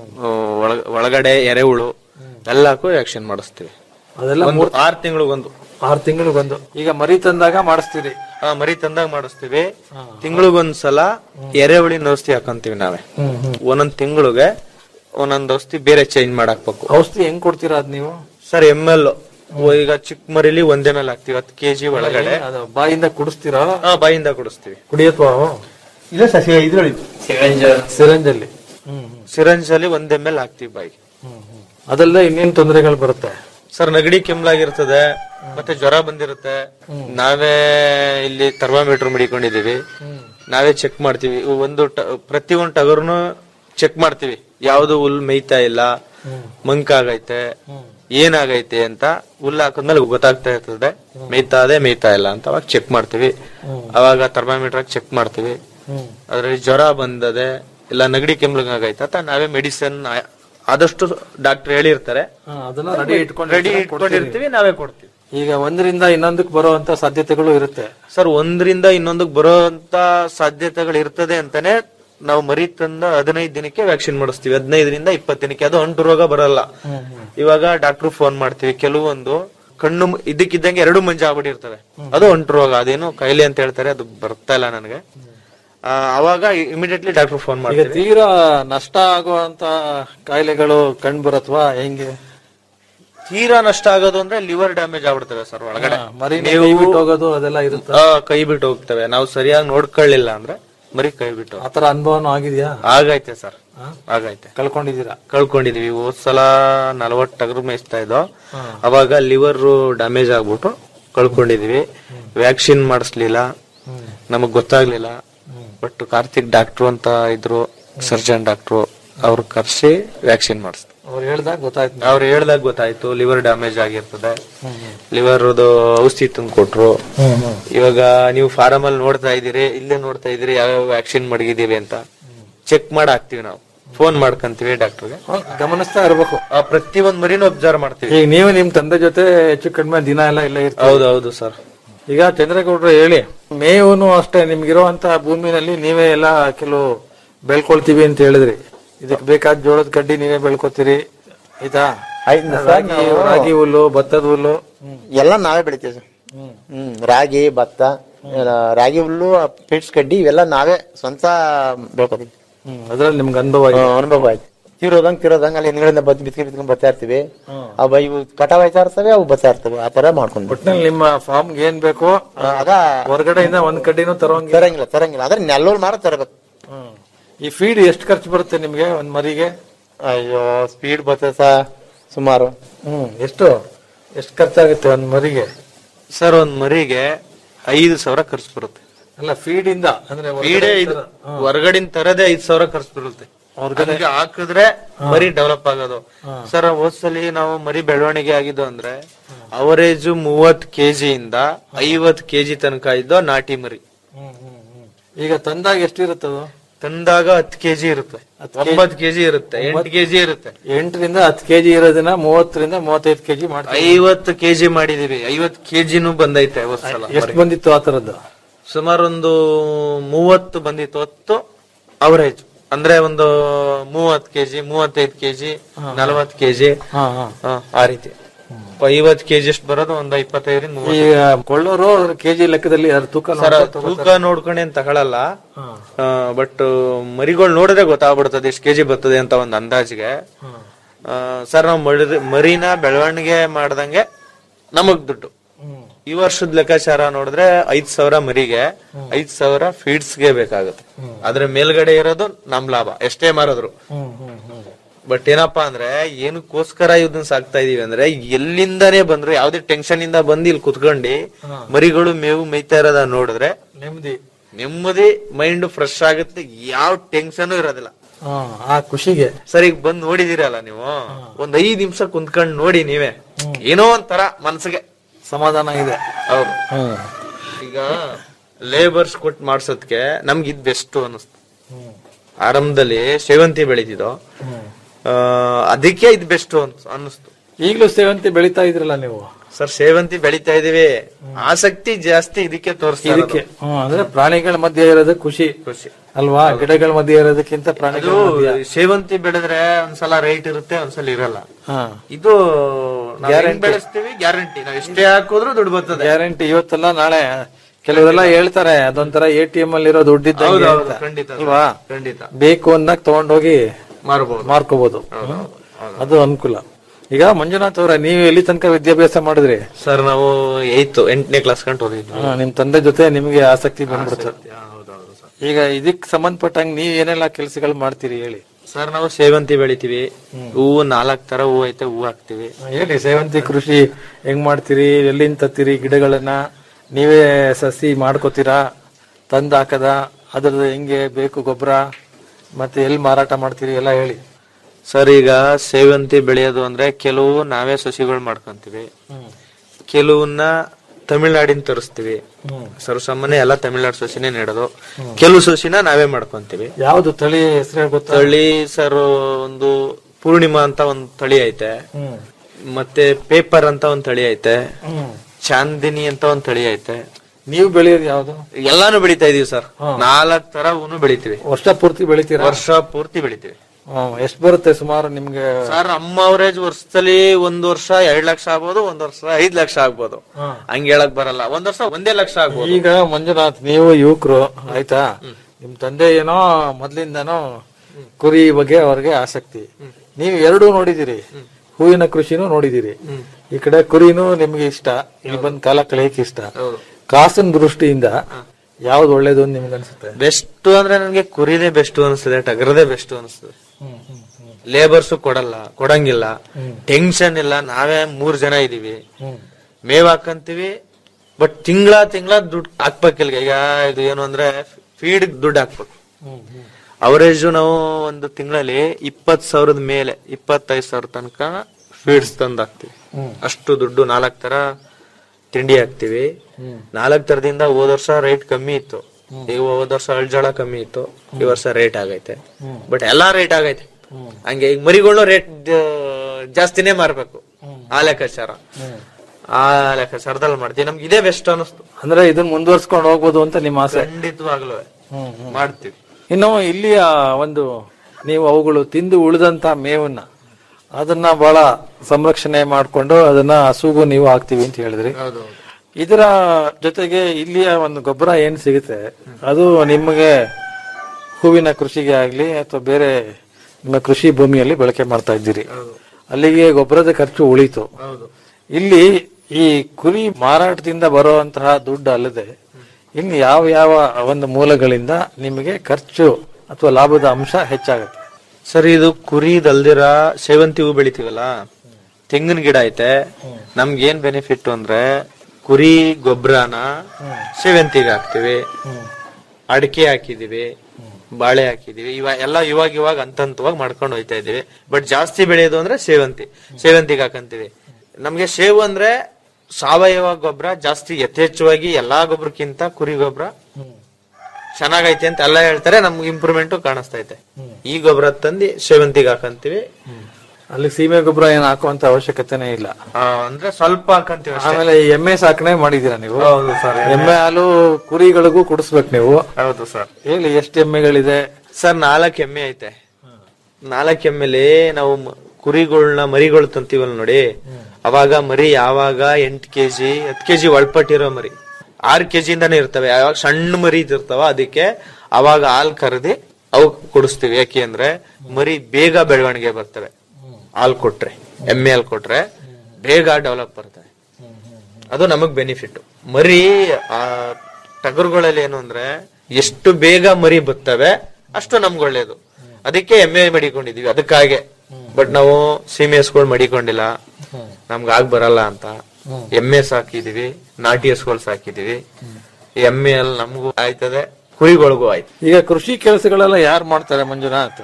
ಒಳಗ- ಒಳಗಡೆ ಎರೆಹುಳು ಎಲ್ಲಕ್ಕೂ ವ್ಯಾಕ್ಸಿನ್ ಮಾಡಿಸ್ತೀವಿ ಅದೆಲ್ಲ ಒಂದು ಆರು ತಿಂಗಳಿಗೊಂದು ಆರು ತಿಂಗಳಿಗೊಂದು ಈಗ ಮರಿ ತಂದಾಗ ಮಾಡಿಸ್ತೀರಿ ಆ, ಮರಿ ತಂದಾಗ ಮಾಡಿಸ್ತೀವಿ ತಿಂಗಳಿಗೊಂದ್ಸಲ ಎರೆಹುಳಿನ ಔಷಧಿ ಹಾಕಂತೀವಿ ನಾವೇ ಒಂದೊಂದ್ ತಿಂಗಳಿಗೆ ಒಂದೊಂದ್ ಔಷಧಿ ಬೇರೆ ಚೇಂಜ್ ಮಾಡಾಕ್ಬೇಕು ಔಷಧಿ ಹೆಂಗ್ ಕೊಡ್ತೀರಾ ಅದ್ ನೀವು ಸರ್ ಎಮ್ ಎಲ್ ಈಗ ಚಿಕ್ಕ ಮರಿಲಿ ಒಂದೇ ಮೇಲೆ ಹಾಕ್ತಿವಿ ಹತ್ತು ಕೆಜಿ ಒಳಗಡೆ ಅದು ಬಾಯಿಂದ ಕುಡಿಸ್ತೀರಾ ಹಾ ಬಾಯಿಂದ ಕುಡಿಸ್ತೀವಿ ಕುಡಿಯತ್ವಾ ಇಲ್ಲ ಸರ್ ಇದ್ರಲ್ಲಿ ಸಿರಂಜ್ ಅಲ್ಲಿ ಸಿರಂಜ್ ಅಲ್ಲಿ ಒಂದ್ ಎಮ್ ಎಲ್ ಹಾಕ್ತಿವಿ ಬಾಯಿ ಅದಲ್ಲದೆ ಇನ್ನೇನ್ ತೊಂದರೆಗಳು ಬರುತ್ತೆ ಸರ್ ನಗಡಿ ಕೆಮ್ಲಾಗಿರ್ತದೆ ಮತ್ತೆ ಜ್ವರ ಬಂದಿರುತ್ತೆ ನಾವೇ ಇಲ್ಲಿ ಥರ್ಮಾಮೀಟರ್ ಮಡಿಕೊಂಡಿದೀವಿ ನಾವೇ ಚೆಕ್ ಮಾಡ್ತೀವಿ ಇವು ಒಂದು ಟ- ಪ್ರತಿ ಒಂದು ಟಗರ್ನು ಚೆಕ್ ಮಾಡ್ತೀವಿ ಯಾವ್ದು ಹುಲ್ ಮೇಯ್ತಾ ಇಲ್ಲ ಮಂಕಾಗೈತೆ ಏನಾಗೈತೆ ಅಂತ ಹುಲ್ ಹಾಕಿದ್ಮೇಲೆ ಗೊತ್ತಾಗ್ತಾ ಇರ್ತದೆ ಮೇಯ್ತಾ ಇದೆ ಮೇಯ್ತಾ ಇಲ್ಲ ಅಂತ ಅವಾಗ ಚೆಕ್ ಮಾಡ್ತೀವಿ ಅವಾಗ ಥರ್ಮಾಮೀಟರ್ ಚೆಕ್ ಮಾಡ್ತೀವಿ ಅದ್ರಲ್ಲಿ ಜ್ವರ ಬಂದದೆ ಇಲ್ಲ ನಗಡಿ ಕೆಮ್ಲಂಗಾಗೈತೆ ಅಂತ ನಾವೇ ಮೆಡಿಸಿನ್ ಆದಷ್ಟು ಡಾಕ್ಟರ್ ಹೇಳಿರ್ತಾರೆ ಅದನ್ನ ರೆಡಿ ಇಟ್ಕೊಂಡು ರೆಡಿ ಇಟ್ಕೊಂಡಿರ್ತೀವಿ ನಾವೇ ಕೊಡ್ತೀವಿ ಈಗ ಒಂದರಿಂದ ಇನ್ನೊಂದಕ್ಕೆ ಬರುವಂತ ಸಾಧ್ಯತೆಗಳು ಇರುತ್ತೆ ಸರ್ ಒಂದರಿಂದ ಇನ್ನೊಂದಕ್ಕೆ ಬರೋಂತ ಸಾಧ್ಯತೆಗಳು ಇರ್ತದೆ ಅಂತಾನೆ ನಾವು ಮರಿ ತಂದ ಹದಿನೈದು ದಿನಕ್ಕೆ ವ್ಯಾಕ್ಸಿನ್ ಮಾಡಿಸ್ತೀವಿ ಹದಿನೈದರಿಂದ ಇಪ್ಪತ್ತು ದಿನಕ್ಕೆ ಅದು ಅಂಟು ರೋಗ ಬರಲ್ಲ ಇವಾಗ ಡಾಕ್ಟರ್ ಫೋನ್ ಮಾಡ್ತೀವಿ ಕೆಲವೊಂದು ಕಣ್ಣು ಮ- ಇದ್ದಕ್ಕಿದ್ದಂಗೆ ಎರಡು ಮಂಜ ಆಗ್ಬಿಟ್ಟಿರ್ತವೆ ಅದು ಅಂಟು ರೋಗ ಅದೇನು ಕಾಯಿಲೆ ಅಂತ ಹೇಳ್ತಾರೆ ಅದು ಬರ್ತಾ ಇಲ್ಲ ನನಗೆ ಆ, ಅವಾಗ ಇಮಿಡಿಯೇಟ್ಲಿ ಡಾಕ್ಟರ್ ಫೋನ್ ಈಗ ಮಾಡ್ತೀವಿ ತೀರಾ ನಷ್ಟ ಆಗುವಂತ ಕಾಯಿಲೆಗಳು ಕಂಡು ಬರತ್ವಾ ಹೆಂಗೆ ತೀರಾ ನಷ್ಟ ಆಗೋದು ಅಂದ್ರೆ ಲಿವರ್ ಡ್ಯಾಮೇಜ್ ಆಗ್ಬಿಡ್ತವೆ ಸರ್ ಒಳಗಡೆ ಮರಿ ನೀವು ಕೈ ಬಿಟ್ಟು ಹೋಗೋದು ಅದೆಲ್ಲ ಇರುತ್ತೆ ಆ, ಕೈ ಬಿಟ್ಟು ಹೋಗ್ತವೆ ನಾವು ಸರಿಯಾಗಿ ನೋಡ್ಕೊಳ್ಳಿಲ್ಲ ಅಂದ್ರೆ ಮರಿ ಕೈ ಬಿಟ್ಟು ಆತರ ಅನುಭವನೂ ಆಗಿದ್ಯಾ ಆಗೈತೆ ಸರ್ ಆಗೈತೆ ಕಳ್ಕೊಂಡಿದ್ದೀರಾ ಕಳ್ಕೊಂಡಿದೀವಿ ಹೋದ್ ಸಲ ನಲವತ್ತು ಟಗರು ಮೇಯಿಸ್ತಾ ಇದ್ದೋ ಅವಾಗ ಲಿವರ್ ಡ್ಯಾಮೇಜ್ ಆಗ್ಬಿಟ್ಟು ಕಳ್ಕೊಂಡಿದೀವಿ ವ್ಯಾಕ್ಸಿನ್ ಮಾಡಿಸ್ಲಿಲ್ಲ ನಮಗ್ ಗೊತ್ತಾಗ್ಲಿಲ್ಲ ಬಟ್ ಕಾರ್ತಿಕ್ ಡಾಕ್ಟ್ರು ಅಂತ ಇದ್ರು ಸರ್ಜನ್ ಡಾಕ್ಟ್ರು ಅವ್ರು ಕರ್ಸಿ ವ್ಯಾಕ್ಸಿನ್ ಮಾಡಿಸ್ತಾರೆ ಅವ್ರು ಹೇಳ್ದಾಗ ಗೊತ್ತಾಯ್ತು ಅವ್ರು ಹೇಳ್ದಾಗ ಗೊತ್ತಾಯ್ತು ಲಿವರ್ ಡ್ಯಾಮೇಜ್ ಆಗಿರ್ತದೆ ಲಿವರ್ ಔಷಧಿ ತಂದು ಕೊಟ್ರು ಇವಾಗ ನೀವು ಫಾರಂ ಅಲ್ಲಿ ನೋಡ್ತಾ ಇದೀರಿ ಇಲ್ಲೇ ನೋಡ್ತಾ ಇದೀರಿ ಯಾವ್ಯಾವ ವ್ಯಾಕ್ಸಿನ್ ಮಡಗಿದೀವಿ ಅಂತ ಚೆಕ್ ಮಾಡಿ ಹಾಕ್ತಿವಿ ನಾವು ಫೋನ್ ಮಾಡ್ಕಂತೀವಿ ಡಾಕ್ಟರ್ಗೆ ಗಮನಿಸ್ತಾ ಇರ್ಬೇಕು ಪ್ರತಿ ಒಂದ್ ಮರಿನೂ ಅಬ್ಸರ್ವ್ ಮಾಡ್ತೀವಿ ಈಗ ನೀವು ನಿಮ್ ತಂದೆ ಜೊತೆ ಹೆಚ್ಚು ಕಡಿಮೆ ದಿನ ಎಲ್ಲ ಇಲ್ಲ ಇರ್ತೀವಿ ಹೌದು ಹೌದು ಸರ್ ಈಗ ಚಂದ್ರಗೌಡ್ರು ಹೇಳಿ ಮೇವುನು ಅಷ್ಟೇ ನಿಮ್ಗಿರುವಂತ ಭೂಮಿನಲ್ಲಿ ನೀವೇ ಎಲ್ಲ ಕೆಲವು ಬೆಳ್ಕೊಳ್ತೀವಿ ಅಂತ ಹೇಳಿದ್ರಿ ಇದಕ್ಕೆ ಬೇಕಾದ ಜೋಳದ ಕಡ್ಡಿ ನೀವೇ ಬೆಳ್ಕೊತೀರಿ ಆಯ್ತಾ ಆಯ್ತು ಸರ್, ರಾಗಿ ನಾವು- ರಾಗಿ ಹುಲ್ಲು ಭತ್ತದ ಹುಲ್ಲು ಎಲ್ಲ ನಾವೇ ಬೆಳಿತೀವಿ ಸರ್ ಹ್ಮ್ ರಾಗಿ ಭತ್ತ ಎಲ್ಲ ರಾಗಿ ಹುಲ್ಲು ಪಿಟ್ಸ್ ಕಡ್ಡಿ ಇವೆಲ್ಲ ನಾವೇ ಸ್ವಂತ ಬೆಳ್ಕೊತೀವಿ ಹ್ಮ್ ಅದ್ರಲ್ಲಿ ನಿಮ್ಗೆ ಅನುಭವ ಇದೆ. ಹ್ಮ್, ಅನುಭವ ಆಯ್ತು ತಿರೋದಂಗ್ ತಿರೋದಂಗ್ ಅಲ್ಲಿ ಹಿಂದ್ಗಡೆಯಿಂದ ಬದ್ ಬಿತ್ಕಿ ಬಿತ್ಕೊಂಡ್ ಬರ್ತಾ ಇರ್ತೀವಿ ಅವ ಇವು ಕಟಾವ್ ಆಯ್ತಾ ಇರ್ತವೆ ಅವು ಬರ್ತಾ ಇರ್ತವೆ ಆ ತರ ಮಾಡ್ಕೊಂಡು ಒಟ್ನಲ್ಲಿ ನಿಮ್ಮ ಫಾರ್ಮ್ಗೆ ಏನ್ ಬೇಕೋ ಅದ ಹೊರಗಡೆಯಿಂದ ಒಂದ್ ಕಡ್ಡಿನೂ ತರೋಂಗಿಲ್ಲ ತರಂಗಿಲ್ಲ ತರಂಗಿಲ್ಲ ಆದ್ರೆ ನೆಲ್ಲೂರ್ ಮಾರ ತರಬೇಕು ಈ ಫೀಡ್ ಎಷ್ಟು ಖರ್ಚು ಬರುತ್ತೆ ನಿಮ್ಗೆ ಒಂದ್ ಮರಿಗೆ ಅಯ್ಯೋ ಸ್ಪೀಡ್ ಬರ್ತದೆ ಸಾ ಸುಮಾರು ಹ್ಮ್ ಎಷ್ಟು ಎಷ್ಟು ಖರ್ಚಾಗುತ್ತೆ ಒಂದ್ ಮರಿಗೆ ಸರ್ ಒಂದ್ ಮರಿಗೆ ಐದು ಸಾವಿರ ಖರ್ಚು ಬರುತ್ತೆ ಅಲ್ಲ ಫೀಡ್ ಇಂದ ಅಂದ್ರೆ ಫೀಡೇ ಇದು ಹೊರಗಡಿನ ತರದೇ ಐದ್ ಸಾವಿರ ಖರ್ಚು ಬರುತ್ತೆ ಹಂಗೆ ಹಾಕಿದ್ರೆ ಮರಿ ಡೆವಲಪ್ ಆಗೋದು ಸರ್ ಹೋದ್ಸಲಿ ನಾವು ಮರಿ ಬೆಳವಣಿಗೆ ಆಗಿದ್ದು ಅಂದ್ರೆ ಅವರೇಜ್ ಮೂವತ್ ಕೆಜಿ ಇಂದ ಐವತ್ ಕೆಜಿ ತನಕ ಇದ್ದು ನಾಟಿ ಮರಿ ಈಗ ತಂದಾಗ ಎಷ್ಟಿರುತ್ತದು ತಂದಾಗ ಹತ್ತು ಕೆಜಿ ಇರುತ್ತೆ ಒಂಬತ್ ಕೆಜಿ ಇರುತ್ತೆ ಎಂಟು ಕೆಜಿ ಇರುತ್ತೆ ಎಂಟರಿಂದ ಹತ್ತು ಕೆಜಿ ಇರೋದನ್ನ ಮೂವತ್ತರಿಂದ ಮೂವತ್ತೈದು ಕೆಜಿ ಮಾಡ್ತೀವಿ ಐವತ್ತು ಕೆಜಿ ಮಾಡಿದೀವಿ ಐವತ್ ಕೆಜಿನೂ ಬಂದೈತೆ ಹೋದ್ ಸಲ ಎಷ್ಟು ಬಂದಿತ್ತು ಆ ತರದ್ದು ಸುಮಾರು ಒಂದು ಮೂವತ್ತು ಬಂದಿತ್ತು ಹೊತ್ತು ಅವರೇಜ್ ಅಂದ್ರೆ ಒಂದು ಮೂವತ್ ಕೆಜಿ ಮೂವತ್ತೈದು ಕೆಜಿ ನಲವತ್ ಕೆಜಿ ಹಾ ಹಾ ಆ ರೀತಿ ಐವತ್ ಕೆಜಿ ಅಷ್ಟು ಬರೋದು ಒಂದು ಇಪ್ಪತ್ತೈದರಿಂದ ಮೂವತ್ತು ಈಗ ಕೊಳ್ಳೋರು ಕೆಜಿ ಲೆಕ್ಕದಲ್ಲಿ ಅದ್ರ ತೂಕ ಸರ್ ನೋಡ್ತಾ ತಗೋತಾರೆ. ತೂಕ ನೋಡ್ಕೊಂಡು ಏನ್ ತಗೊಳಲ್ಲ ಬಟ್ ಮರಿಗಳು ನೋಡಿದ್ರೆ ಗೊತ್ತಾಗ್ಬಿಡ್ತದೆ ಎಷ್ಟು ಕೆಜಿ ಬರ್ತದೆ ಅಂತ ಒಂದು ಅಂದಾಜಿಗೆ ಸರ್ ನಾವು ಮರಿ ಮರಿನ ಬೆಳವಣಿಗೆ ಮಾಡ್ದಂಗೆ ನಮಗ್ ದುಡ್ಡು ಈ ವರ್ಷದ ಲೆಕ್ಕಾಚಾರ ನೋಡಿದ್ರೆ ಐದ್ ಸಾವಿರ ಮರಿಗೆ ಐದ್ ಸಾವಿರ ಫೀಡ್ಸ್ ಗೆ ಬೇಕಾಗುತ್ತೆ ಅದ್ರ ಮೇಲ್ಗಡೆ ಇರೋದು ನಮ್ ಲಾಭ ಎಷ್ಟೇ ಮಾರಿದ್ರು ಬಟ್ ಏನಪ್ಪಾ ಅಂದ್ರೆ ಏನಕ್ಕೋಸ್ಕರ ಇದನ್ನ ಸಾಕ್ತಾ ಇದೀವಿ ಅಂದ್ರೆ ಎಲ್ಲಿಂದಾನೇ ಬಂದ್ರು ಯಾವ್ದೇ ಟೆನ್ಷನ್ ಇಂದ ಬಂದು ಇಲ್ಲಿ ಕುತ್ಕೊಂಡು ಮರಿಗಳು ಮೇವು ಮೇಯ್ತಾ ಇರೋದ ನೋಡಿದ್ರೆ ನೆಮ್ಮದಿ ನೆಮ್ಮದಿ ಮೈಂಡ್ ಫ್ರೆಶ್ ಆಗುತ್ತೆ ಯಾವ ಟೆನ್ಷನ್ ಇರೋದಿಲ್ಲ ಹಾ, ಆ ಖುಷಿಗೆ ಸರ್ ಈಗ ಬಂದ್ ನೋಡಿದಿರಲ್ಲ ನೀವು ಒಂದ್ ಐದ್ ನಿಮಿಷ ಕುಂತ್ಕೊಂಡ್ ನೋಡಿ ನೀವೇ ಏನೋ ಒಂಥರ ಮನ್ಸಿಗೆ ಸಮಾಧಾನ ಇದೆ ಹೌದು ಈಗ ಲೇಬರ್ಸ್ ಕೊಟ್ಟು ಮಾಡ್ಸೋದ್ಕೆ ನಮ್ಗೆ ಇದ್ ಬೆಸ್ಟ್ ಅನಿಸ್ತು ಆರಂಭದಲ್ಲಿ ಸೇವಂತಿ ಬೆಳಿತಿದ್ದೋ ಆ, ಅದಕ್ಕೆ ಇದ್ ಬೆಸ್ಟ್ ಅನ್ನಿಸ್ತು ಈಗಲೂ ಸೇವಂತಿ ಬೆಳಿತಾ ಇದ್ರಲ್ಲ ನೀವು ಸರ್ ಸೇವಂತಿ ಬೆಳಿತಾ ಇದೀವಿ ಆಸಕ್ತಿ ಜಾಸ್ತಿ ಇದಕ್ಕೆ ತೋರಿಸ್ತಾ ಇದಕ್ಕೆ ಹ್ಮ್, ಅಂದ್ರೆ ಪ್ರಾಣಿಗಳ ಮಧ್ಯೆ ಇರೋದು ಖುಷಿ ಖುಷಿ ಅಲ್ವಾ ಗಿಡಗಳ ಮಧ್ಯೆ ಇರೋದಕ್ಕಿಂತ ಪ್ರಾಣಿಗಳ ಅದು ಮಧ್ಯ ಸೇವಂತಿ ಬೆಳೆದ್ರೆ ಒಂದ್ಸಲ ರೈಟ್ ಇರುತ್ತೆ ಒಂದ್ಸಲ ಇರಲ್ಲ ಹಾ ಇದು ನಾವ್ ಹೆಂಗ್ Guarantee. ಬೆಳೆಸ್ತೀವಿ ಗ್ಯಾರಂಟಿ ನಾವ್ ಎಷ್ಟೇ ಹಾಕಿದ್ರು ದುಡ್ಡು ಬರ್ತದೆ ಗ್ಯಾರಂಟಿ ಇವತ್ತಲ್ಲ ನಾಳೆ ಕೆಲವರೆಲ್ಲ ಹೇಳ್ತಾರೆ ಅದೊಂಥರ ಎ ಟಿ ಎಂ ಅಲ್ಲಿ ಇರೋ ದುಡ್ಡಿದ್ದಂಗೆ ಹೌದು, ಹೌದು, ಅಂತ. ಖಂಡಿತ ಸರ್, ಅಲ್ವಾ ಖಂಡಿತ ಬೇಕು ಅಂದಾಗ ತಗೊಂಡೋಗಿ ಮಾರ್ಬೋದು ಮಾರ್ಕೋಬಹುದು ಅದು ಅನುಕೂಲ ಈಗ ಮಂಜುನಾಥ್ ಅವರ ನೀವು ಎಲ್ಲಿ ತನಕ ವಿದ್ಯಾಭ್ಯಾಸ ಮಾಡಿದ್ರಿ ಸರ್ ನಾವು ಏಯ್ತು ಎಂಟನೇ ಕ್ಲಾಸ್ ಕಂಡು ಓದಿದ್ವಿ ಹಾ, ನಿಮ್ ತಂದೆ ಜೊತೆ ನಿಮ್ಗೆ ಆಸಕ್ತಿ ಬಂದ್ಬಿಡ್ತು ಈಗ ಇದಕ್ ಸಂಬಂಧಪಟ್ಟಂಗ್ ನೀವ್ ಏನೆಲ್ಲ ಕೆಲಸಗಳು ಮಾಡ್ತೀರಿ ಹೇಳಿ ಸರ್ ನಾವು ಸೇವಂತಿ ಬೆಳಿತೀವಿ ಹೂವು ನಾಲ್ಕ್ ತರ ಹೂವು ಐತೆ ಹೂವು ಹಾಕ್ತಿವಿ ಹೇಳಿ ಸೇವಂತಿ ಕೃಷಿ ಹೆಂಗ್ ಮಾಡ್ತೀರಿ ಎಲ್ಲಿಂದ ತತ್ತೀರಿ ಗಿಡಗಳನ್ನ ನೀವೇ ಸಸಿ ಮಾಡ್ಕೋತೀರಾ ತಂದ್ ಹಾಕದ ಅದ್ರದ್ದು ಹೆಂಗೆ ಬೇಕು ಗೊಬ್ಬರ ಮತ್ತೆ ಎಲ್ಲಿ ಮಾರಾಟ ಮಾಡ್ತೀರಿ ಎಲ್ಲ ಹೇಳಿ ಸರ್ ಈಗ ಸೇವಂತಿ ಬೆಳೆಯೋದು ಅಂದ್ರೆ ಕೆಲವು ನಾವೇ ಸಸಿಗಳು ಮಾಡ್ಕೊಂತೀವಿ ಕೆಲವನ್ನ ತಮಿಳ್ನಾಡಿನ ತರಿಸ್ತೀವಿ ಸರ್ವಸಾಮಾನ್ಯ ಎಲ್ಲ ತಮಿಳ್ನಾಡು ಸಸಿನೇ ನೆಡೋದು ಕೆಲವು ಸಸಿನ ನಾವೇ ಮಾಡ್ಕೊಂತೀವಿ ಯಾವ್ದು ತಳಿ ಹೆಸರು ಗೊತ್ತಾ ತಳಿ ಸರ್ ಒಂದು ಪೂರ್ಣಿಮಾ ಅಂತ ಒಂದ್ ತಳಿ ಐತೆ ಹ್ಮ್ ಮತ್ತೆ ಪೇಪರ್ ಅಂತ ಒಂದ್ ತಳಿ ಐತೆ ಹ್ಮ್ ಚಾಂದಿನಿ ಅಂತ ಒಂದ್ ತಳಿ ಐತೆ ನೀವು ಬೆಳೆಯೋದು ಯಾವ್ದು ಎಲ್ಲಾನು ಬೆಳಿತಾ ಇದೀವಿ ಸರ್ ನಾಲ್ಕ್ ತರ ಹೂನು ಬೆಳಿತೀವಿ ವರ್ಷ ಪೂರ್ತಿ ಬೆಳಿತೀರಾ ವರ್ಷ ಪೂರ್ತಿ ಬೆಳಿತೀವಿ ಹ್ಮ್ ಎಷ್ಟ್ ಬರುತ್ತೆ ಸುಮಾರು ನಿಮ್ಗೆ ಸರ್ ನಮ್ಮ ಅವರೇಜ್ ವರ್ಷದಲ್ಲಿ ಒಂದ್ ವರ್ಷ ಎರಡ್ ಲಕ್ಷ ಆಗ್ಬೋದು ಒಂದ್ ವರ್ಷ ಐದ್ ಲಕ್ಷ ಆಗ್ಬೋದು ಹ್ಮ್. ಹಂಗ ಹೇಳಕ್ ಬರಲ್ಲ ಒಂದ್ ವರ್ಷ ಒಂದೇ ಲಕ್ಷ ಆಗ್ಬೋದು ಈಗ ಮಂಜುನಾಥ್ ನೀವು ಯುವಕರು ಆಯ್ತಾ ನಿಮ್ ತಂದೆ ಏನೋ ಮೊದ್ಲಿಂದಾನೋ ಕುರಿ ಬಗ್ಗೆ ಅವ್ರಿಗೆ ಆಸಕ್ತಿ ನೀವು ಎರಡೂ ನೋಡಿದಿರಿ ಹೂವಿನ ಕೃಷಿನೂ ನೋಡಿದಿರಿ ಈ ಕಡೆ ಕುರಿನೂ ನಿಮ್ಗೆ ಇಷ್ಟ ಇಲ್ಲಿ ಬಂದ್ ಕಾಲ ಕಳೆಯಕ್ಕೆ ಇಷ್ಟ ಕಾಸಿನ ದೃಷ್ಟಿಯಿಂದ ಯಾವ್ದು ಒಳ್ಳೇದು ಅಂತ ನಿಮ್ಗೆ ಅನ್ಸುತ್ತೆ ಬೆಸ್ಟ್ ಅಂದ್ರೆ ನನ್ಗೆ ಕುರಿದೇ ಬೆಸ್ಟ್ ಅನಿಸ್ತದೆ ಟಗರದೇ ಬೆಸ್ಟ್ ಅನಿಸ್ತದೆ ಲೇಬರ್ಸ್ ಕೊಡಲ್ಲ ಕೊಡಂಗಿಲ್ಲ ಟೆನ್ಷನ್ ಇಲ್ಲ ನಾವೇ ಮೂರ್ ಜನ ಇದೀವಿ ಮೇವ್ ಹಾಕಂತೀವಿ ಬಟ್ ತಿಂಗಳ ತಿಂಗಳ ದುಡ್ಡು ಹಾಕ್ಬೇಕಿಲ್ಲ ಈಗ ಇದು ಏನು ಅಂದ್ರೆ ಫೀಡ್ ದುಡ್ಡು ಹಾಕ್ಬೇಕು ಅವರೇಜ್ ನಾವು ಒಂದು ತಿಂಗಳಲ್ಲಿ ಇಪ್ಪತ್ ಸಾವಿರದ ಮೇಲೆ ಇಪ್ಪತ್ತೈದು ಸಾವಿರ ತನಕ ಫೀಡ್ಸ್ ತಂದು ಹಾಕ್ತಿವಿ ಅಷ್ಟು ದುಡ್ಡು ನಾಲ್ಕ್ ತರ ತಿಂಡಿ ಹಾಕ್ತಿವಿ ನಾಲ್ಕ್ ತರದಿಂದ ಹೋದ ವರ್ಷ ರೇಟ್ ಕಮ್ಮಿ ಇತ್ತು ಈಗ ಹೋದ ವರ್ಷ ಅಳ್ಜಾಳ ಕಮ್ಮಿ ಇತ್ತು ಈ ವರ್ಷ ರೇಟ್ ಆಗೈತೆ ಬಟ್ ಎಲ್ಲಾ ರೇಟ್ ಆಗೈತೆ ಹಂಗೆ ಈಗ ಮರಿಗಳು ರೇಟ್ ಜಾಸ್ತಿನೇ ಮಾರ್ಬೇಕು ಆ ಲೆಕ್ಕಾಚಾರ ಆ ಲೆಕ್ಕಾಚಾರದಲ್ಲಿ ಮಾಡ್ತೀವಿ ನಮ್ಗೆ ಇದೇ ಬೆಸ್ಟ್ ಅನಿಸ್ತು ಅಂದ್ರೆ ಇದನ್ನ ಮುಂದುವರ್ಸ್ಕೊಂಡು ಹೋಗ್ಬೋದು ಅಂತ ನಿಮ್ಮ ಆಸೆ ಖಂಡಿತವಾಗ್ಲೂ ಮಾಡ್ತೀವಿ ಇನ್ನು ಇಲ್ಲಿಯ ಒಂದು ನೀವು ಅವುಗಳು ತಿಂದು ಉಳಿದಂತ ಮೇವನ್ನ ಅದನ್ನ ಬಹಳ ಸಂರಕ್ಷಣೆ ಮಾಡ್ಕೊಂಡು ಅದನ್ನ ಹಸುಗೂ ನೀವು ಹಾಕ್ತಿವಿ ಅಂತ ಹೇಳಿದ್ರಿ ಇದರ ಜೊತೆಗೆ ಇಲ್ಲಿಯ ಒಂದು ಗೊಬ್ಬರ ಏನ್ ಸಿಗುತ್ತೆ ಅದು ನಿಮಗೆ ಹೂವಿನ ಕೃಷಿಗೆ ಆಗ್ಲಿ ಅಥವಾ ಬೇರೆ ನಿಮ್ಮ ಕೃಷಿ ಭೂಮಿಯಲ್ಲಿ ಬಳಕೆ ಮಾಡ್ತಾ ಇದ್ದೀರಿ ಅಲ್ಲಿಗೆ ಗೊಬ್ಬರದ ಖರ್ಚು ಉಳಿತು ಇಲ್ಲಿ ಈ ಕುರಿ ಮಾರಾಟದಿಂದ ಬರುವಂತಹ ದುಡ್ಡು ಅಲ್ಲದೆ ಇನ್ನು ಯಾವ ಯಾವ ಒಂದು ಮೂಲಗಳಿಂದ ನಿಮಗೆ ಖರ್ಚು ಅಥವಾ ಲಾಭದ ಅಂಶ ಹೆಚ್ಚಾಗುತ್ತೆ ಸರ್ ಇದು ಕುರಿದಲ್ದಿರ ಸೇವಂತಿ ಹೂ ಬೆಳಿತೀವಲ್ಲ ತೆಂಗಿನ ಗಿಡ ಐತೆ ನಮ್ಗೆ ಏನ್ ಬೆನಿಫಿಟ್ ಅಂದ್ರೆ ಕುರಿ ಗೊಬ್ಬರನ ಸೇವಂತಿಗೆ ಹಾಕ್ತಿವಿ ಅಡಿಕೆ ಹಾಕಿದೀವಿ ಬಾಳೆ ಹಾಕಿದೀವಿ ಇವ ಎಲ್ಲ ಇವಾಗ ಇವಾಗ ಹಂತ ಹಂತವಾಗಿ ಮಾಡ್ಕೊಂಡು ಹೋಯ್ತಾ ಇದೀವಿ ಬಟ್ ಜಾಸ್ತಿ ಬೆಳೆಯೋದು ಅಂದ್ರೆ ಸೇವಂತಿ ಸೇವಂತಿಗೆ ಹಾಕಂತೀವಿ ನಮ್ಗೆ ಸೇವು ಅಂದ್ರೆ ಸಾವಯವ ಗೊಬ್ಬರ ಜಾಸ್ತಿ ಯಥೇಚ್ಛವಾಗಿ ಎಲ್ಲಾ ಗೊಬ್ಬರಕ್ಕಿಂತ ಕುರಿ ಗೊಬ್ಬರ ಚೆನ್ನಾಗೈತೆ ಅಂತ ಎಲ್ಲ ಹೇಳ್ತಾರೆ ನಮ್ಗೆ ಇಂಪ್ರೂವ್ಮೆಂಟ್ ಕಾಣಿಸ್ತಾ ಐತೆ ಈ ಗೊಬ್ಬರ ತಂದು ಸೇವಂತಿಗೆ ಹಾಕಂತೀವಿ ಅಲ್ಲಿ ಸೀಮೆ ಗೊಬ್ಬರ ಏನ್ ಹಾಕುವಂತ ಅವಶ್ಯಕತೆನೇ ಇಲ್ಲ ಆ, ಅಂದ್ರೆ ಸ್ವಲ್ಪ ಹಾಕಂತೀವಿ ಅಷ್ಟೇ. ಆಮೇಲೆ ಎಮ್ಮೆ ಸಾಕಣೆ ಮಾಡಿದೀರಾ ನೀವು ಹೌದು ಸರ್ ಎಮ್ಮೆ ಹಾಲು ಕುರಿಗಳಿಗೂ ಕುಡಿಸ್ಬೇಕು ನೀವು ಹೌದು ಸರ್ ಹೇಳಿ ಎಷ್ಟು ಎಮ್ಮೆಗಳಿದೆ ಸರ್ ನಾಲ್ಕು ಎಮ್ಮೆ ಐತೆ ನಾಲ್ಕು ಎಮ್ಮೆಲಿ ನಾವು ಮ- ಕುರಿಗಳ್ನ ಮರಿಗಳು ತಂತೀವಲ್ಲ ನೋಡಿ ಅವಾಗ ಮರಿ ಯಾವಾಗ ಎಂಟು ಕೆಜಿ ಹತ್ತು ಕೆಜಿ ಒಳಪಟ್ಟಿರೋ ಮರಿ ಆರು ಕೆಜಿ ಇಂದಾನೆ ಇರ್ತವೆ ಯಾವಾಗ ಸಣ್ಣ ಮರಿ ಇರ್ತಾವ ಅದಕ್ಕೆ ಅವಾಗ ಹಾಲ್ ಕರೆದಿ ಅವು ಕುಡಿಸ್ತೀವಿ ಯಾಕೆ ಅಂದ್ರೆ ಮರಿ ಬೇಗ ಬೆಳವಣಿಗೆ ಬರ್ತವೆ ಹಾಲ್ ಕೊಟ್ರೆ ಎಮ್ಮೆ ಹಾಲ್ ಕೊಟ್ರೆ ಬೇಗ ಡೆವಲಪ್ ಬರ್ತವೆ ಅದು ನಮಗ್ ಬೆನಿಫಿಟ್ ಮರಿ ಆ ಟಗರುಗಳಲ್ಲಿ ಏನು ಅಂದ್ರೆ ಎಷ್ಟು ಬೇಗ ಮರಿ ಬರ್ತವೆ ಅಷ್ಟು ನಮ್ಗೆ ಒಳ್ಳೇದು ಅದಕ್ಕೆ ಎಮ್ಮೆ ಮಡಿಕೊಂಡಿದೀವಿ ಅದಕ್ಕಾಗೆ ಬಟ್ ನಾವು ಸೀಮೆ ಹಸ್ಗಳು ಮಡಿಕೊಂಡಿಲ್ಲ ನಮ್ಗೆ ಆಗ್ ಬರಲ್ಲ ಅಂತ ಎಮ್ಮೆ ಸಾಕಿದೀವಿ ನಾಟಿ ಹಸ್ಗಳು ಸಾಕಿದೀವಿ ಈ ಎಮ್ಮೆ ಅಲ್ಲಿ ನಮಗೂ ಆಯ್ತದೆ ಕುರಿಗಳಿಗೂ ಆಯ್ತು ಈಗ ಕೃಷಿ ಕೆಲಸಗಳೆಲ್ಲ ಯಾರು ಮಾಡ್ತಾರೆ ಮಂಜುನಾಥ್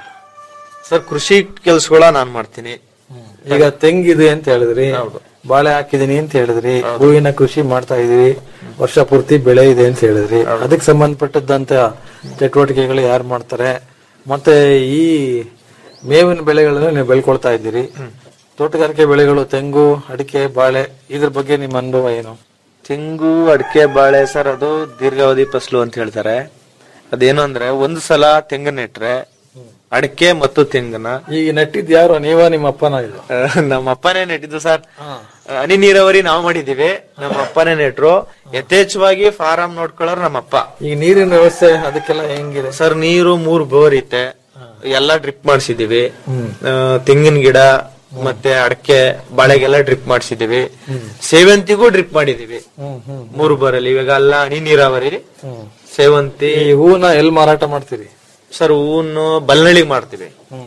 ಸರ್ ಕೃಷಿ ಕೆಲ್ಸಗಳ ನಾನ್ ಮಾಡ್ತೀನಿ ಈಗ ತೆಂಗಿದೆ ಅಂತ ಹೇಳಿದ್ರಿ ಬಾಳೆ ಹಾಕಿದೀನಿ ಅಂತ ಹೇಳಿದ್ರಿ ಹೂವಿನ ಕೃಷಿ ಮಾಡ್ತಾ ಇದೀವಿ ವರ್ಷ ಪೂರ್ತಿ ಬೆಳೆ ಇದೆ ಅಂತ ಹೇಳಿದ್ರಿ ಅದಕ್ಕೆ ಸಂಬಂಧಪಟ್ಟದ್ದಂತ ಚಟುವಟಿಕೆಗಳು ಯಾರು ಮಾಡ್ತಾರೆ ಮತ್ತೆ ಈ ಮೇವಿನ ಬೆಳೆಗಳನ್ನ ನೀವು ಬೆಳ್ಕೊಳ್ತಾ ಇದ್ದೀರಿ ತೋಟಗಾರಿಕೆ ಬೆಳೆಗಳು ತೆಂಗು ಅಡಿಕೆ ಬಾಳೆ ಇದ್ರ ಬಗ್ಗೆ ನಿಮ್ಮ ಅನುಭವ ಏನು ತೆಂಗು ಅಡಿಕೆ ಬಾಳೆ ಸರ್ ಅದು ದೀರ್ಘಾವಧಿ ಫಸಲು ಅಂತ ಹೇಳ್ತಾರೆ ಅದೇನು ಅಂದ್ರೆ ಒಂದು ಸಲ ತೆಂಗು ನೆಟ್ರೆ ಅಡಿಕೆ ಮತ್ತು ತೆಂಗನ್ನ ಈಗ ನೆಟ್ಟಿದ್ ಯಾರು ನೀವ ನಿಮ್ಮ ಅಪ್ಪನ ಇದು ನಮ್ಮ ಅಪ್ಪನೇ ನೆಟ್ಟಿದ್ದು ಸರ್ ಹನಿ ನೀರಾವರಿ ನಾವು ಮಾಡಿದೀವಿ ನಮ್ಮ ಅಪ್ಪನೇ ನೆಟ್ರು ಯಥೇಚ್ಛವಾಗಿ ಫಾರಂ ನೋಡ್ಕೊಳ್ಳೋರು ನಮ್ಮ ಅಪ್ಪ ಈಗ ನೀರಿನ ವ್ಯವಸ್ಥೆ ಅದಕ್ಕೆಲ್ಲ ಹೆಂಗಿದೆ ಸರ್ ನೀರು ಮೂರ್ ಬೋರ್ ಐತೆ ಎಲ್ಲಾ ಡ್ರಿಪ್ ಮಾಡಿಸಿದೀವಿ ತೆಂಗಿನ ಗಿಡ ಮತ್ತೆ ಅಡಕೆ ಬಾಳೆಗೆಲ್ಲ ಡ್ರಿಪ್ ಮಾಡಿಸಿದೀವಿ ಸೇವಂತಿಗೂ ಡ್ರಿಪ್ ಮಾಡಿದೀವಿ ಮೂರು ಬೋರಲ್ಲಿ ಇವಾಗ ಎಲ್ಲ ಹನಿ ನೀರಾವರಿ ಸೇವಂತಿ ಈ ಹೂವನ್ನ ಎಲ್ಲಿ ಮಾರಾಟ ಮಾಡ್ತೀರಿ ಸರ್ ಹೂವನ್ನು ಬಲ್ನಳ್ಳಿಗೆ ಮಾಡ್ತೀವಿ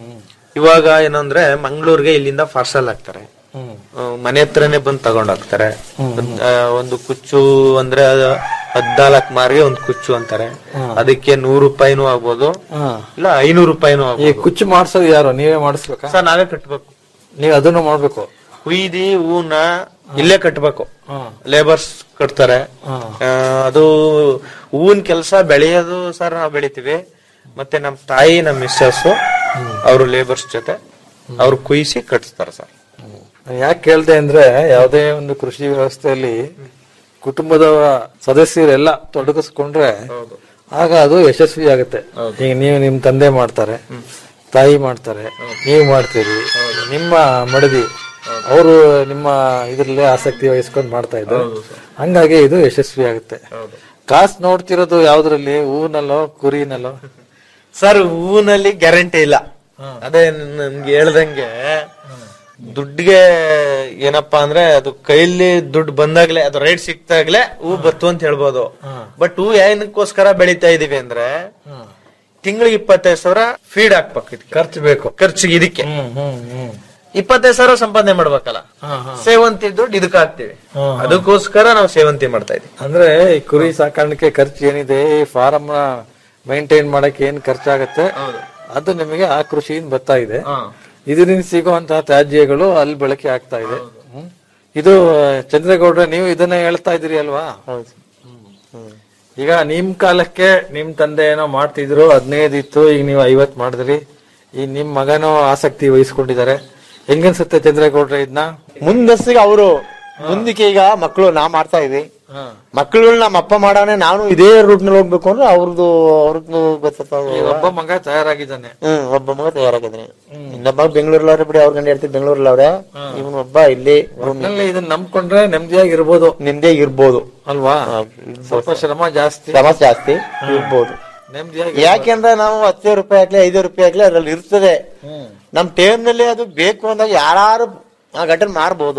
ಇವಾಗ ಏನಂದ್ರೆ ಮಂಗಳೂರಿಗೆ ಇಲ್ಲಿಂದ ಪಾರ್ಸಲ್ ಹಾಕ್ತಾರೆ ಆ, ಮನೆ ಹತ್ರನೇ ಬಂದು ತಗೊಂಡ್ ಹೋಗ್ತಾರೆ ಆ, ಒಂದು ಕುಚ್ಚು ಅಂದ್ರೆ ಅದು ಹದ್ನಾಲ್ಕು ಮಾರಿಗೆ ಒಂದು ಕುಚ್ಚು ಅಂತಾರೆ ಅದಕ್ಕೆ ನೂರು ರೂಪಾಯಿನೂ ಆಗ್ಬೋದು ಇಲ್ಲ ಐನೂರು ರೂಪಾಯಿನೂ ಈ ಆಗ್ಬೋದು ಕುಚ್ಚು ಮಾಡ್ಸೋದು ಯಾರು ನೀವೇ ಮಾಡಿಸ್ಬೇಕಾ ಸರ್ ನಾವೇ ಕಟ್ಬೇಕು ನೀವ್ ಅದನ್ನು ಮಾಡ್ಬೇಕು ಕುಯ್ದಿ ಹೂನ ಇಲ್ಲೇ ಕಟ್ಬೇಕು ಲೇಬರ್ಸ್ ಕಟ್ತಾರೆ ಆ, ಅದು ಹೂವಿನ ಕೆಲಸ ಬೆಳೆಯೋದು ಸರ್ ನಾವು ಬೆಳಿತೀವಿ ಮತ್ತೆ ನಮ್ ತಾಯಿ ನಮ್ ಮಿಸ್ಸಸ್ ಅವರು ಲೇಬರ್ಸ್ ಜೊತೆ ಅವ್ರು ಕುಯ್ಸಿ ಕಟ್ಸ್ತಾರೆ ಸರ್ ಯಾಕೆ ಕೇಳ್ದೆ ಅಂದ್ರೆ ಯಾವುದೇ ಒಂದು ಕೃಷಿ ವ್ಯವಸ್ಥೆಯಲ್ಲಿ ಕುಟುಂಬದ ಸದಸ್ಯರೆಲ್ಲ ತೊಡಗಿಸ್ಕೊಂಡ್ರೆ ಆಗ ಅದು ಯಶಸ್ವಿ ಆಗುತ್ತೆ ಈಗ ನೀವು ನಿಮ್ ತಂದೆ ಮಾಡ್ತಾರೆ ತಾಯಿ ಮಾಡ್ತಾರೆ ನೀವು ಮಾಡ್ತೀರಿ ನಿಮ್ಮ ಮಡದಿ ಅವರು ನಿಮ್ಮ ಇದ್ರಲ್ಲಿ ಆಸಕ್ತಿ ವಹಿಸ್ಕೊಂಡು ಮಾಡ್ತಾ ಇದ್ದಾರೆ ಹಂಗಾಗಿ ಇದು ಯಶಸ್ವಿ ಆಗುತ್ತೆ ಕಾಸು ನೋಡ್ತಿರೋದು ಯಾವ್ದ್ರಲ್ಲಿ ಹೂನಲ್ಲೋ ಕುರಿನಲ್ಲೋ ಸರ್ ಹೂವಿನಲ್ಲಿ ಗ್ಯಾರಂಟಿ ಇಲ್ಲ ಅದೇ ನನ್ಗೆ ಹೇಳ್ದಂಗೆ ದುಡ್ಡಿಗೆ ಏನಪ್ಪಾ ಅಂದ್ರೆ ಅದು ಕೈಲಿ ದುಡ್ಡು ಬಂದಾಗ್ಲೇ ಅದು ರೇಟ್ ಸಿಕ್ತಾಗ್ಲೇ ಹೂ ಬತ್ತು ಅಂತ ಹೇಳ್ಬೋದು ಬಟ್ ಹೂ ಏನಕ್ಕೋಸ್ಕರ ಬೆಳಿತಾ ಇದೀವಿ ಅಂದ್ರೆ ತಿಂಗಳಿಗೆ ಇಪ್ಪತ್ತೈದು ಸಾವಿರ ಫೀಡ್ ಹಾಕ್ಬೇಕು ಇದಕ್ಕೆ ಖರ್ಚು ಬೇಕು ಖರ್ಚಿಗೆ ಇದಕ್ಕೆ ಇಪ್ಪತ್ತೈದು ಸಾವಿರ ಸಂಪಾದನೆ ಮಾಡ್ಬೇಕಲ್ಲ ಸೇವಂತಿ ದುಡ್ಡು ಇದಕ್ಕೆ ಹಾಕ್ತಿವಿ ಅದಕ್ಕೋಸ್ಕರ ನಾವು ಸೇವಂತಿ ಮಾಡ್ತಾ ಇದೀವಿ ಅಂದ್ರೆ ಈ ಕುರಿ ಸಾಕಾಣಿಕೆ ಖರ್ಚು ಏನಿದೆ ಈ ಫಾರಂ ನ ಮೇಂಟೈನ್ ಮಾಡಕ್ಕೆ ಏನ್ ಖರ್ಚಾಗತ್ತೆ ಅದು ನಿಮಗೆ ಆ ಕೃಷಿಯಿಂದ ಬರ್ತಾ ಇದೆ ಇದರಿಂದ ಸಿಗುವಂತಹ ತ್ಯಾಜ್ಯಗಳು ಅಲ್ಲಿ ಬಳಕೆ ಆಗ್ತಾ ಇದೆ ಹ್ಮ್. ಇದು ಚಂದ್ರೇಗೌಡ್ರೆ ನೀವು ಇದನ್ನ ಹೇಳ್ತಾ ಇದ್ದೀರಿ ಅಲ್ವಾ ಈಗ ನಿಮ್ ಕಾಲಕ್ಕೆ ನಿಮ್ ತಂದೆ ಏನೋ ಮಾಡ್ತಿದ್ರು ಹದಿನೈದು ಇತ್ತು ಈಗ ನೀವು ಐವತ್ ಮಾಡಿದ್ರಿ ಈಗ ನಿಮ್ ಮಗನೂ ಆಸಕ್ತಿ ವಹಿಸ್ಕೊಂಡಿದ್ದಾರೆ ಹೆಂಗನ್ಸುತ್ತೆ ಚಂದ್ರೇಗೌಡ್ರೆ ಇದನ್ನ ಮುಂದಸ್ಸಿಗೆ ಅವರು ಮುಂದಕ್ಕೆ ಈಗ ಮಕ್ಕಳು ನಾ ಮಾಡ್ತಾ ಇದ್ವಿ ಮಕ್ಕಳುಗಳು ನಮ್ಮ ಅಪ್ಪ ಮಾಡಾನೆ ನಾನು ಇದೇ ರೂಟ್ ನಲ್ಲಿ ಹೋಗ್ಬೇಕು ಅಂದ್ರೆ ಅವ್ರದ್ದು ಅವ್ರದ್ದು ಈಗ ಒಬ್ಬ ಮಗ ತಯಾರಾಗಿದ್ದಾನೆ ಹ್ಮ್ ಒಬ್ಬ ಮಗ ತಯಾರಾಗಿದ್ದೀನಿ ಇನ್ನೊಬ್ಬ ಬೆಂಗಳೂರಲ್ಲವ್ರೆ ಬಿಡಿ ಅವ್ರ ಗಂಡ ಹೇಳ್ತೀವಿ ಬೆಂಗಳೂರಲ್ಲವ್ರೆ ಇವನು ಒಬ್ಬ ಇಲ್ಲಿ ಒಟ್ನಲ್ಲಿ ಇದನ್ನ ನಂಬ್ಕೊಂಡ್ರೆ ನೆಮ್ಮದಿಯಾಗಿರ್ಬೋದು ನಿಮ್ದೇ ಇರ್ಬೋದು ಅಲ್ವಾ ಸ್ವಲ್ಪ ಶ್ರಮ ಜಾಸ್ತಿ ಶ್ರಮ ಜಾಸ್ತಿ ಇರ್ಬೋದು ನೆಮ್ಮದಿಯಾಗಿ ಯಾಕೆಂದ್ರೆ ನಾವು ಹತ್ತು ರೂಪಾಯಿ ಹಾಕ್ಲಿ ಐದು ರೂಪಾಯಿ ಹಾಕ್ಲಿ ಅದ್ರಲ್ಲಿ ಇರ್ತದೆ ನಮ್ ಟೈಮ್ ನಲ್ಲಿ ಅದು ಬೇಕು ಅಂದಾಗ ಯಾರು ಆ ಘಟನೆ ಮಾರ್ಬೋದು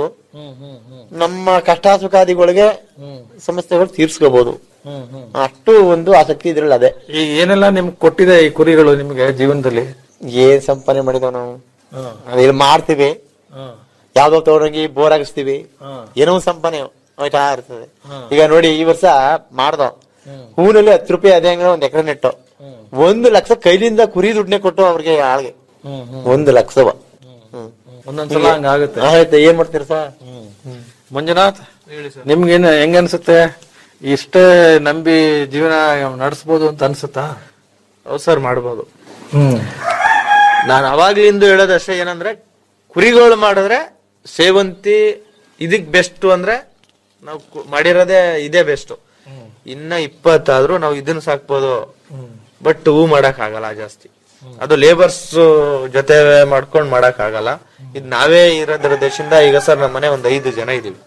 ನಮ್ಮ ಕಷ್ಟ ಸುಖಾದಿಗಳಿಗೆ ಸಮಸ್ಯೆಗಳು ತೀರ್ಸ್ಕೋಬಹುದು ಅಷ್ಟು ಒಂದು ಆಸಕ್ತಿ ಇದ್ರಲ್ಲಿ ಅದೇ ಈಗ ಏನೆಲ್ಲ ನಿಮ್ಗೆ ಕೊಟ್ಟಿದೆ ಈ ಕುರಿಗಳು ನಿಮ್ಗೆ ಜೀವನದಲ್ಲಿ ಏನ್ ಸಂಪಾದನೆ ಮಾಡಿದವ ನಾವು ಅದೇನ್ ಮಾಡ್ತೀವಿ ಯಾವ್ದೋ ತಗೊಂಡೋಗಿ ಬೋರ್ ಹಾಕಿಸ್ತೀವಿ ಏನೋ ಒಂದ್ ಸಂಪಾದನೆ ಹೋಯ್ತಾ ಇರ್ತದೆ ಈಗ ನೋಡಿ ಈ ವರ್ಷ ಮಾಡ್ದೋ ಹೂನಲ್ಲಿ ಹತ್ತು ರೂಪಾಯಿ ಅದೇ ಹಂಗ ಒಂದ್ ಎಕರೆ ನೆಟ್ಟು ಒಂದು ಲಕ್ಷ ಕೈಲಿಂದ ಕುರಿ ದುಡ್ಡನೆ ಕೊಟ್ಟು ಅವ್ರಿಗೆ ಆಳ್ಗೆ ಒಂದು ಲಕ್ಷವ ಹ್ಮ್. ಒಂದೊಂದ್ಸಲ ಹಂಗಾಗುತ್ತೆ ಆಯ್ತು ಏನ್ ಮಾಡ್ತೀರ ಸರ್ ಮಂಜುನಾಥ್ ನಿಮ್ಗೇನು ಹೆಂಗ ಅನ್ಸುತ್ತೆ ಇಷ್ಟೇ ನಂಬಿ ಜೀವನ ನಡೆಸ್ಬೋದು ಅಂತ ಅನ್ಸುತ್ತಾ ಹೌದು ಸರ್ ಮಾಡ್ಬೋದು ಹ್ಮ್ ನಾನು ಅವಾಗ್ಲಿಂದ ಹೇಳೋದಷ್ಟೇ ಏನಂದ್ರೆ ಕುರಿಗಳು ಮಾಡಿದ್ರೆ ಸೇವಂತಿ ಇದಕ್ ಬೆಸ್ಟ್ ಅಂದ್ರೆ ನಾವು ಕು- ಮಾಡಿರೋದೇ ಇದೇ ಬೆಸ್ಟ್ ಇನ್ನ ಇಪ್ಪತ್ತಾದ್ರೂ ನಾವು ಇದನ್ನ ಸಾಕ್ಬೋದು ಬಟ್ ಹೂ ಮಾಡಕ್ ಆಗಲ್ಲ ಜಾಸ್ತಿ ಅದು ಲೇಬರ್ಸ್ ಜೊತೆ ಮಾಡ್ಕೊಂಡ್ ಮಾಡಕ್ ಆಗಲ್ಲ ಇದ್ ನಾವೇ ಇರೋದ್ರ ದೇಶದಿಂದ ಈಗ ಸರ್ ನಮ್ಮ ಮನೆ ಒಂದ್ ಐದು ಜನ ಇದೀವಿ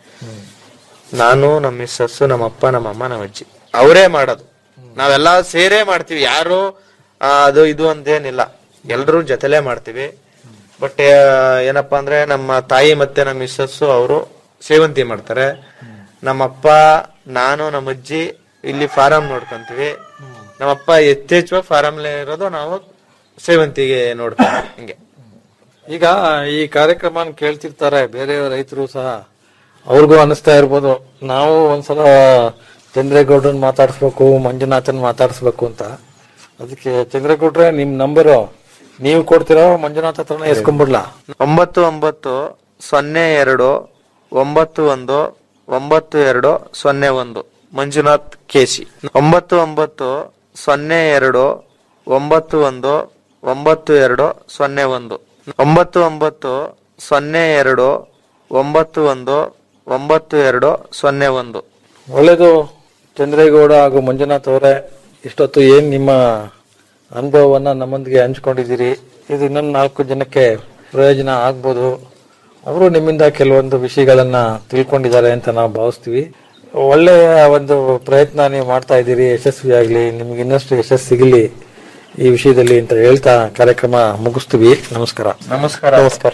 ನಾನು ನಮ್ಮ ಮಿಸ್ಸಸ್ ನಮ್ಮ ಅಪ್ಪ ನಮ್ಮ ಅಮ್ಮ ನಮ್ಮ ಅಜ್ಜಿ ಅವರೇ ಮಾಡೋದು ನಾವೆಲ್ಲ ಸೇರೇ ಮಾಡ್ತೀವಿ ಯಾರು ಆ, ಅದು ಇದು ಅಂತೇನಿಲ್ಲ ಎಲ್ರೂ ಜೊತೆಲೇ ಮಾಡ್ತೀವಿ ಬಟ್ ಏನಪ್ಪಾ ಅಂದ್ರೆ ನಮ್ಮ ತಾಯಿ ಮತ್ತೆ ನಮ್ಮ ಮಿಸ್ಸಸ್ ಅವರು ಸೇವಂತಿ ಮಾಡ್ತಾರೆ ನಮ್ಮಪ್ಪ ನಾನು ನಮ್ಮ ಅಜ್ಜಿ ಇಲ್ಲಿ ಫಾರಂ ನೋಡ್ಕೊಂತೀವಿ ನಮ್ಮಪ್ಪ ಯಥೇಚ್ಛವಾಗಿ ಫಾರಮ್ಲೇ ಇರೋದು ನಾವು ಸೇವಂತಿಗೆ ನೋಡ್ತೀವಿ ಹಿಂಗೆ ಈಗ ಈ ಕಾರ್ಯಕ್ರಮ ಕೇಳ್ತಿರ್ತಾರೆ ಬೇರೆ ರೈತರು ಸಹ ಅವ್ರಿಗೂ ಅನಿಸ್ತಾ ಇರ್ಬೋದು ನಾವು ಒಂದ್ಸಲ ಚಂದ್ರೇಗೌಡ್ರನ್ ಮಾತಾಡ್ಸ್ಬೇಕು ಮಂಜುನಾಥನ್ ಮಾತಾಡ್ಸ್ಬೇಕು ಅಂತ ಅದಕ್ಕೆ ಚಂದ್ರೇಗೌಡ್ರೆ ನಿಮ್ ನಂಬರು ನೀವು ಕೊಡ್ತೀರೋ ಮಂಜುನಾಥ್ ಹತ್ರನೇ ಎಸ್ಕೊಂಡ್ಬಿಡ್ಲಾ ಒಂಬತ್ತು ಒಂಬತ್ತು ಸೊನ್ನೆ ಎರಡು ಒಂಬತ್ತು ಒಂದು ಒಂಬತ್ತು ಎರಡು ಸೊನ್ನೆ ಒಂದು ಮಂಜುನಾಥ್ ಕೆಸಿ ಒಂಬತ್ತು ಒಂಬತ್ತು ಸೊನ್ನೆ ಎರಡು ಒಂಬತ್ತು ಒಂದು ಒಂಬತ್ತು ಎರಡು ಸೊನ್ನೆ ಒಂದು ಒಂಬತ್ತು ಒಂಬತ್ತು ಸೊನ್ನೆ ಎರಡು ಒಂಬತ್ತು ಒಂದು ಒಂಬತ್ತು ಎರಡು ಸೊನ್ನೆ ಒಂದು ಒಳ್ಳೇದು ಚಂದ್ರೇಗೌಡ ಹಾಗೂ ಮಂಜುನಾಥ್ ಅವರೇ ಇಷ್ಟೊತ್ತು ಏನ್ ನಿಮ್ಮ ಅನುಭವವನ್ನ ನಮ್ಮೊಂದಿಗೆ ಹಂಚ್ಕೊಂಡಿದ್ದೀರಿ ಇದು ಇನ್ನೊಂದು ನಾಲ್ಕು ಜನಕ್ಕೆ ಪ್ರಯೋಜನ ಆಗ್ಬೋದು ಅವರು ನಿಮ್ಮಿಂದ ಕೆಲವೊಂದು ವಿಷಯಗಳನ್ನ ತಿಳ್ಕೊಂಡಿದ್ದಾರೆ ಅಂತ ನಾವು ಭಾವಿಸ್ತೀವಿ ಒಳ್ಳೆಯ ಒಂದು ಪ್ರಯತ್ನ ನೀವು ಮಾಡ್ತಾ ಇದ್ದೀರಿ ಯಶಸ್ವಿ ಆಗ್ಲಿ ನಿಮ್ಗೆ ಇನ್ನಷ್ಟು ಯಶಸ್ಸು ಸಿಗಲಿ ಈ ವಿಷಯದಲ್ಲಿ ಅಂತ ಹೇಳ್ತಾ ಕಾರ್ಯಕ್ರಮ ಮುಗಿಸ್ತೀವಿ ನಮಸ್ಕಾರ ನಮಸ್ಕಾರ ನಮಸ್ಕಾರ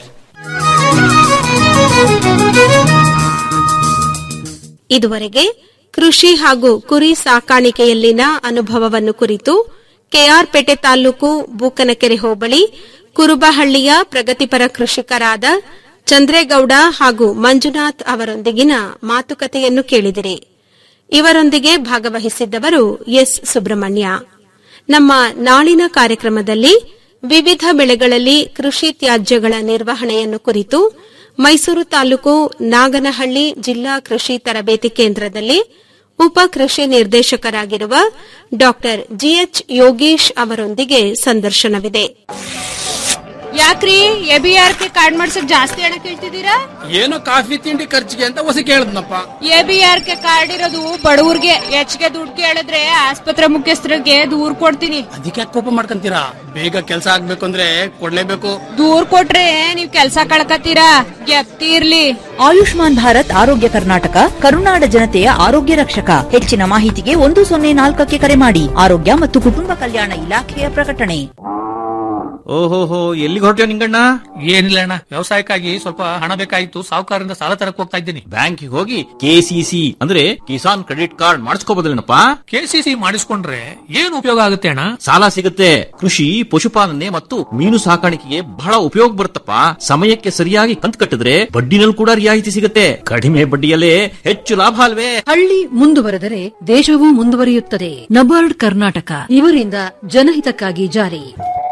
ಇದುವರೆಗೆ ಕೃಷಿ ಹಾಗೂ ಕುರಿ ಸಾಕಾಣಿಕೆಯಲ್ಲಿನ ಅನುಭವವನ್ನು ಕುರಿತು ಕೆಆರ್ಪೇಟೆ ತಾಲೂಕು ಬೂಕನಕೆರೆ ಹೋಬಳಿ ಕುರುಬಹಳ್ಳಿಯ ಪ್ರಗತಿಪರ ಕೃಷಿಕರಾದ ಚಂದ್ರೇಗೌಡ ಹಾಗೂ ಮಂಜುನಾಥ್ ಅವರೊಂದಿಗಿನ ಮಾತುಕತೆಯನ್ನು ಕೇಳಿದಿರಿ ಇವರೊಂದಿಗೆ ಭಾಗವಹಿಸಿದ್ದವರು ಎಸ್ ಸುಬ್ರಹ್ಮಣ್ಯ ನಮ್ಮ ನಾಳಿನ ಕಾರ್ಯಕ್ರಮದಲ್ಲಿ ವಿವಿಧ ಬೆಳೆಗಳಲ್ಲಿ ಕೃಷಿ ತ್ಯಾಜ್ಯಗಳ ನಿರ್ವಹಣೆಯನ್ನು ಕುರಿತು ಮೈಸೂರು ತಾಲೂಕು ನಾಗನಹಳ್ಳಿ ಜಿಲ್ಲಾ ಕೃಷಿ ತರಬೇತಿ ಕೇಂದ್ರದಲ್ಲಿ ಉಪ ಕೃಷಿ ನಿರ್ದೇಶಕರಾಗಿರುವ ಡಾ ಜಿಎಚ್ ಯೋಗೇಶ್ ಅವರೊಂದಿಗೆ ಸಂದರ್ಶನವಿದೆ ಯಾಕ್ರಿ A B R K card ಮಾಡ್ಸಕ್ ಜಾಸ್ತಿ ಹಣ ಕೇಳ್ತಿದ್ದೀರಾ ಏನೋ ಕಾಫಿ ತಿಂಡಿ ಖರ್ಚಿಗೆ ಅಂತ ಹೊಸ ಕೇಳದ್ನಪ್ಪ A B R K card ಇರೋದು ಬಡವ್ರಿಗೆ ಹೆಚ್ಚಿಗೆ ದುಡ್ಡು ಕೇಳಿದ್ರೆ ಆಸ್ಪತ್ರೆ ಮುಖ್ಯಸ್ಥರಿಗೆ ದೂರ್ ಕೊಡ್ತೀನಿ ಅದಕ್ಕೆ ಯಾಕೆ ಕೋಪ ಮಾಡ್ಕೊಂತೀರಾ ಬೇಗ ಕೆಲಸ ಆಗ್ಬೇಕು ಅಂದ್ರೆ ಕೊಡ್ಲೇಬೇಕು ದೂರ್ ಕೊಟ್ರೆ ನೀವ್ ಕೆಲ್ಸ ಕಳ್ಕತ್ತೀರಾ ಗೆಪ್ತಿ ಇರ್ಲಿ ಆಯುಷ್ಮಾನ್ ಭಾರತ್ ಆರೋಗ್ಯ ಕರ್ನಾಟಕ ಕರುನಾಡ ಜನತೆಯ ಆರೋಗ್ಯ ರಕ್ಷಕ ಹೆಚ್ಚಿನ ಮಾಹಿತಿಗೆ ಒಂದು ಸೊನ್ನೆ ನಾಲ್ಕಕ್ಕೆ ಕರೆ ಮಾಡಿ ಆರೋಗ್ಯ ಮತ್ತು ಕುಟುಂಬ ಕಲ್ಯಾಣ ಇಲಾಖೆಯ ಪ್ರಕಟಣೆ ಓಹೋಹೋ ಎಲ್ಲಿಗೆ ಹೊರಟ್ಯೋ ನಿಂಗಣ್ಣ ಏನಿಲ್ಲ ಅಣ್ಣ ವ್ಯವಸಾಯಕ್ಕಾಗಿ ಸ್ವಲ್ಪ ಹಣ ಬೇಕಾಗಿತ್ತು ಸಾಹುಕಾರರಿಂದ ಸಾಲ ತರಕ್ ಹೋಗ್ತಾ ಇದ್ದೀನಿ ಬ್ಯಾಂಕಿಗೆ ಹೋಗಿ ಕೆಸಿಸಿ ಅಂದ್ರೆ ಕಿಸಾನ್ ಕ್ರೆಡಿಟ್ ಕಾರ್ಡ್ ಮಾಡಿಸ್ಕೋಬೋದಲ್ಲೇನಪ್ಪ ಕೆಸಿಸಿ ಮಾಡಿಸ್ಕೊಂಡ್ರೆ ಏನ್ ಉಪಯೋಗ ಆಗುತ್ತೆ ಅಣ್ಣ ಸಾಲ ಸಿಗುತ್ತೆ ಕೃಷಿ ಪಶುಪಾಲನೆ ಮತ್ತು ಮೀನು ಸಾಕಾಣಿಕೆಗೆ ಬಹಳ ಉಪಯೋಗ ಬರುತ್ತಪ್ಪ ಸಮಯಕ್ಕೆ ಸರಿಯಾಗಿ ಕಂತು ಕಟ್ಟಿದ್ರೆ ಬಡ್ಡಿನಲ್ಲಿ ಕೂಡ ರಿಯಾಯಿತಿ ಸಿಗುತ್ತೆ ಕಡಿಮೆ ಬಡ್ಡಿಯಲ್ಲೇ ಹೆಚ್ಚು ಲಾಭ ಅಲ್ವೇ ಹಳ್ಳಿ ಮುಂದುವರೆದರೆ ದೇಶವೂ ಮುಂದುವರಿಯುತ್ತದೆ ನಬಾರ್ಡ್ ಕರ್ನಾಟಕ ಇವರಿಂದ ಜನಹಿತಕ್ಕಾಗಿ ಜಾರಿ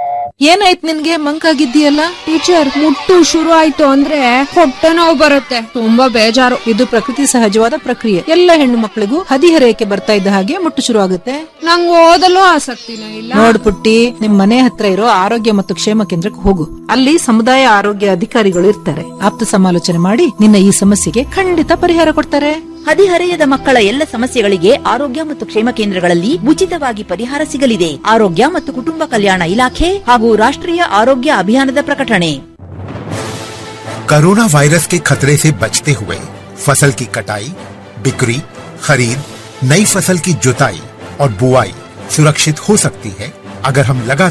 ಏನಾಯ್ತು ನಿನ್ಗೆ ಮಂಕಾಗಿದ್ದೀಯಲ್ಲ ಟೀಚರ್ ಮುಟ್ಟು ಶುರು ಆಯ್ತು ಅಂದ್ರೆ ಹೊಟ್ಟೆ ನೋವು ಬರುತ್ತೆ ತುಂಬಾ ಬೇಜಾರು ಇದು ಪ್ರಕೃತಿ ಸಹಜವಾದ ಪ್ರಕ್ರಿಯೆ ಎಲ್ಲ ಹೆಣ್ಣು ಮಕ್ಕಳಿಗೂ ಹದಿಹರೆಯಕ್ಕೆ ಬರ್ತಾ ಇದ್ದ ಹಾಗೆ ಮುಟ್ಟು ಶುರು ಆಗುತ್ತೆ ನಂಗೆ ಓದಲು ಆಸಕ್ತಿನೂ ಇಲ್ಲ ನೋಡ್ ಪುಟ್ಟಿ ನಿಮ್ ಮನೆ ಹತ್ರ ಇರೋ ಆರೋಗ್ಯ ಮತ್ತು ಕ್ಷೇಮ ಕೇಂದ್ರಕ್ಕೆ ಹೋಗು ಅಲ್ಲಿ ಸಮುದಾಯ ಆರೋಗ್ಯ ಅಧಿಕಾರಿಗಳು ಇರ್ತಾರೆ ಆಪ್ತ ಸಮಾಲೋಚನೆ ಮಾಡಿ ನಿನ್ನ ಈ ಸಮಸ್ಯೆಗೆ ಖಂಡಿತ ಪರಿಹಾರ ಕೊಡ್ತಾರೆ ಹದಿಹರೆಯದ ಮಕ್ಕಳ ಎಲ್ಲ ಸಮಸ್ಯೆಗಳಿಗೆ ಆರೋಗ್ಯ ಮತ್ತು ಕ್ಷೇಮ ಕೇಂದ್ರಗಳಲ್ಲಿ ಉಚಿತವಾಗಿ ಪರಿಹಾರ ಸಿಗಲಿದೆ ಆರೋಗ್ಯ ಮತ್ತು ಕುಟುಂಬ ಕಲ್ಯಾಣ ಇಲಾಖೆ ಹಾಗೂ ರಾಷ್ಟ್ರೀಯ ಆರೋಗ್ಯ ಅಭಿಯಾನದ ಪ್ರಕಟಣೆ कोरोना वायरस के खतरे से बचते हुए फसल की कटाई बिक्री खरीद नई फसल की जुताई और बुआई सुरक्षित हो सकती है अगर हम लगातार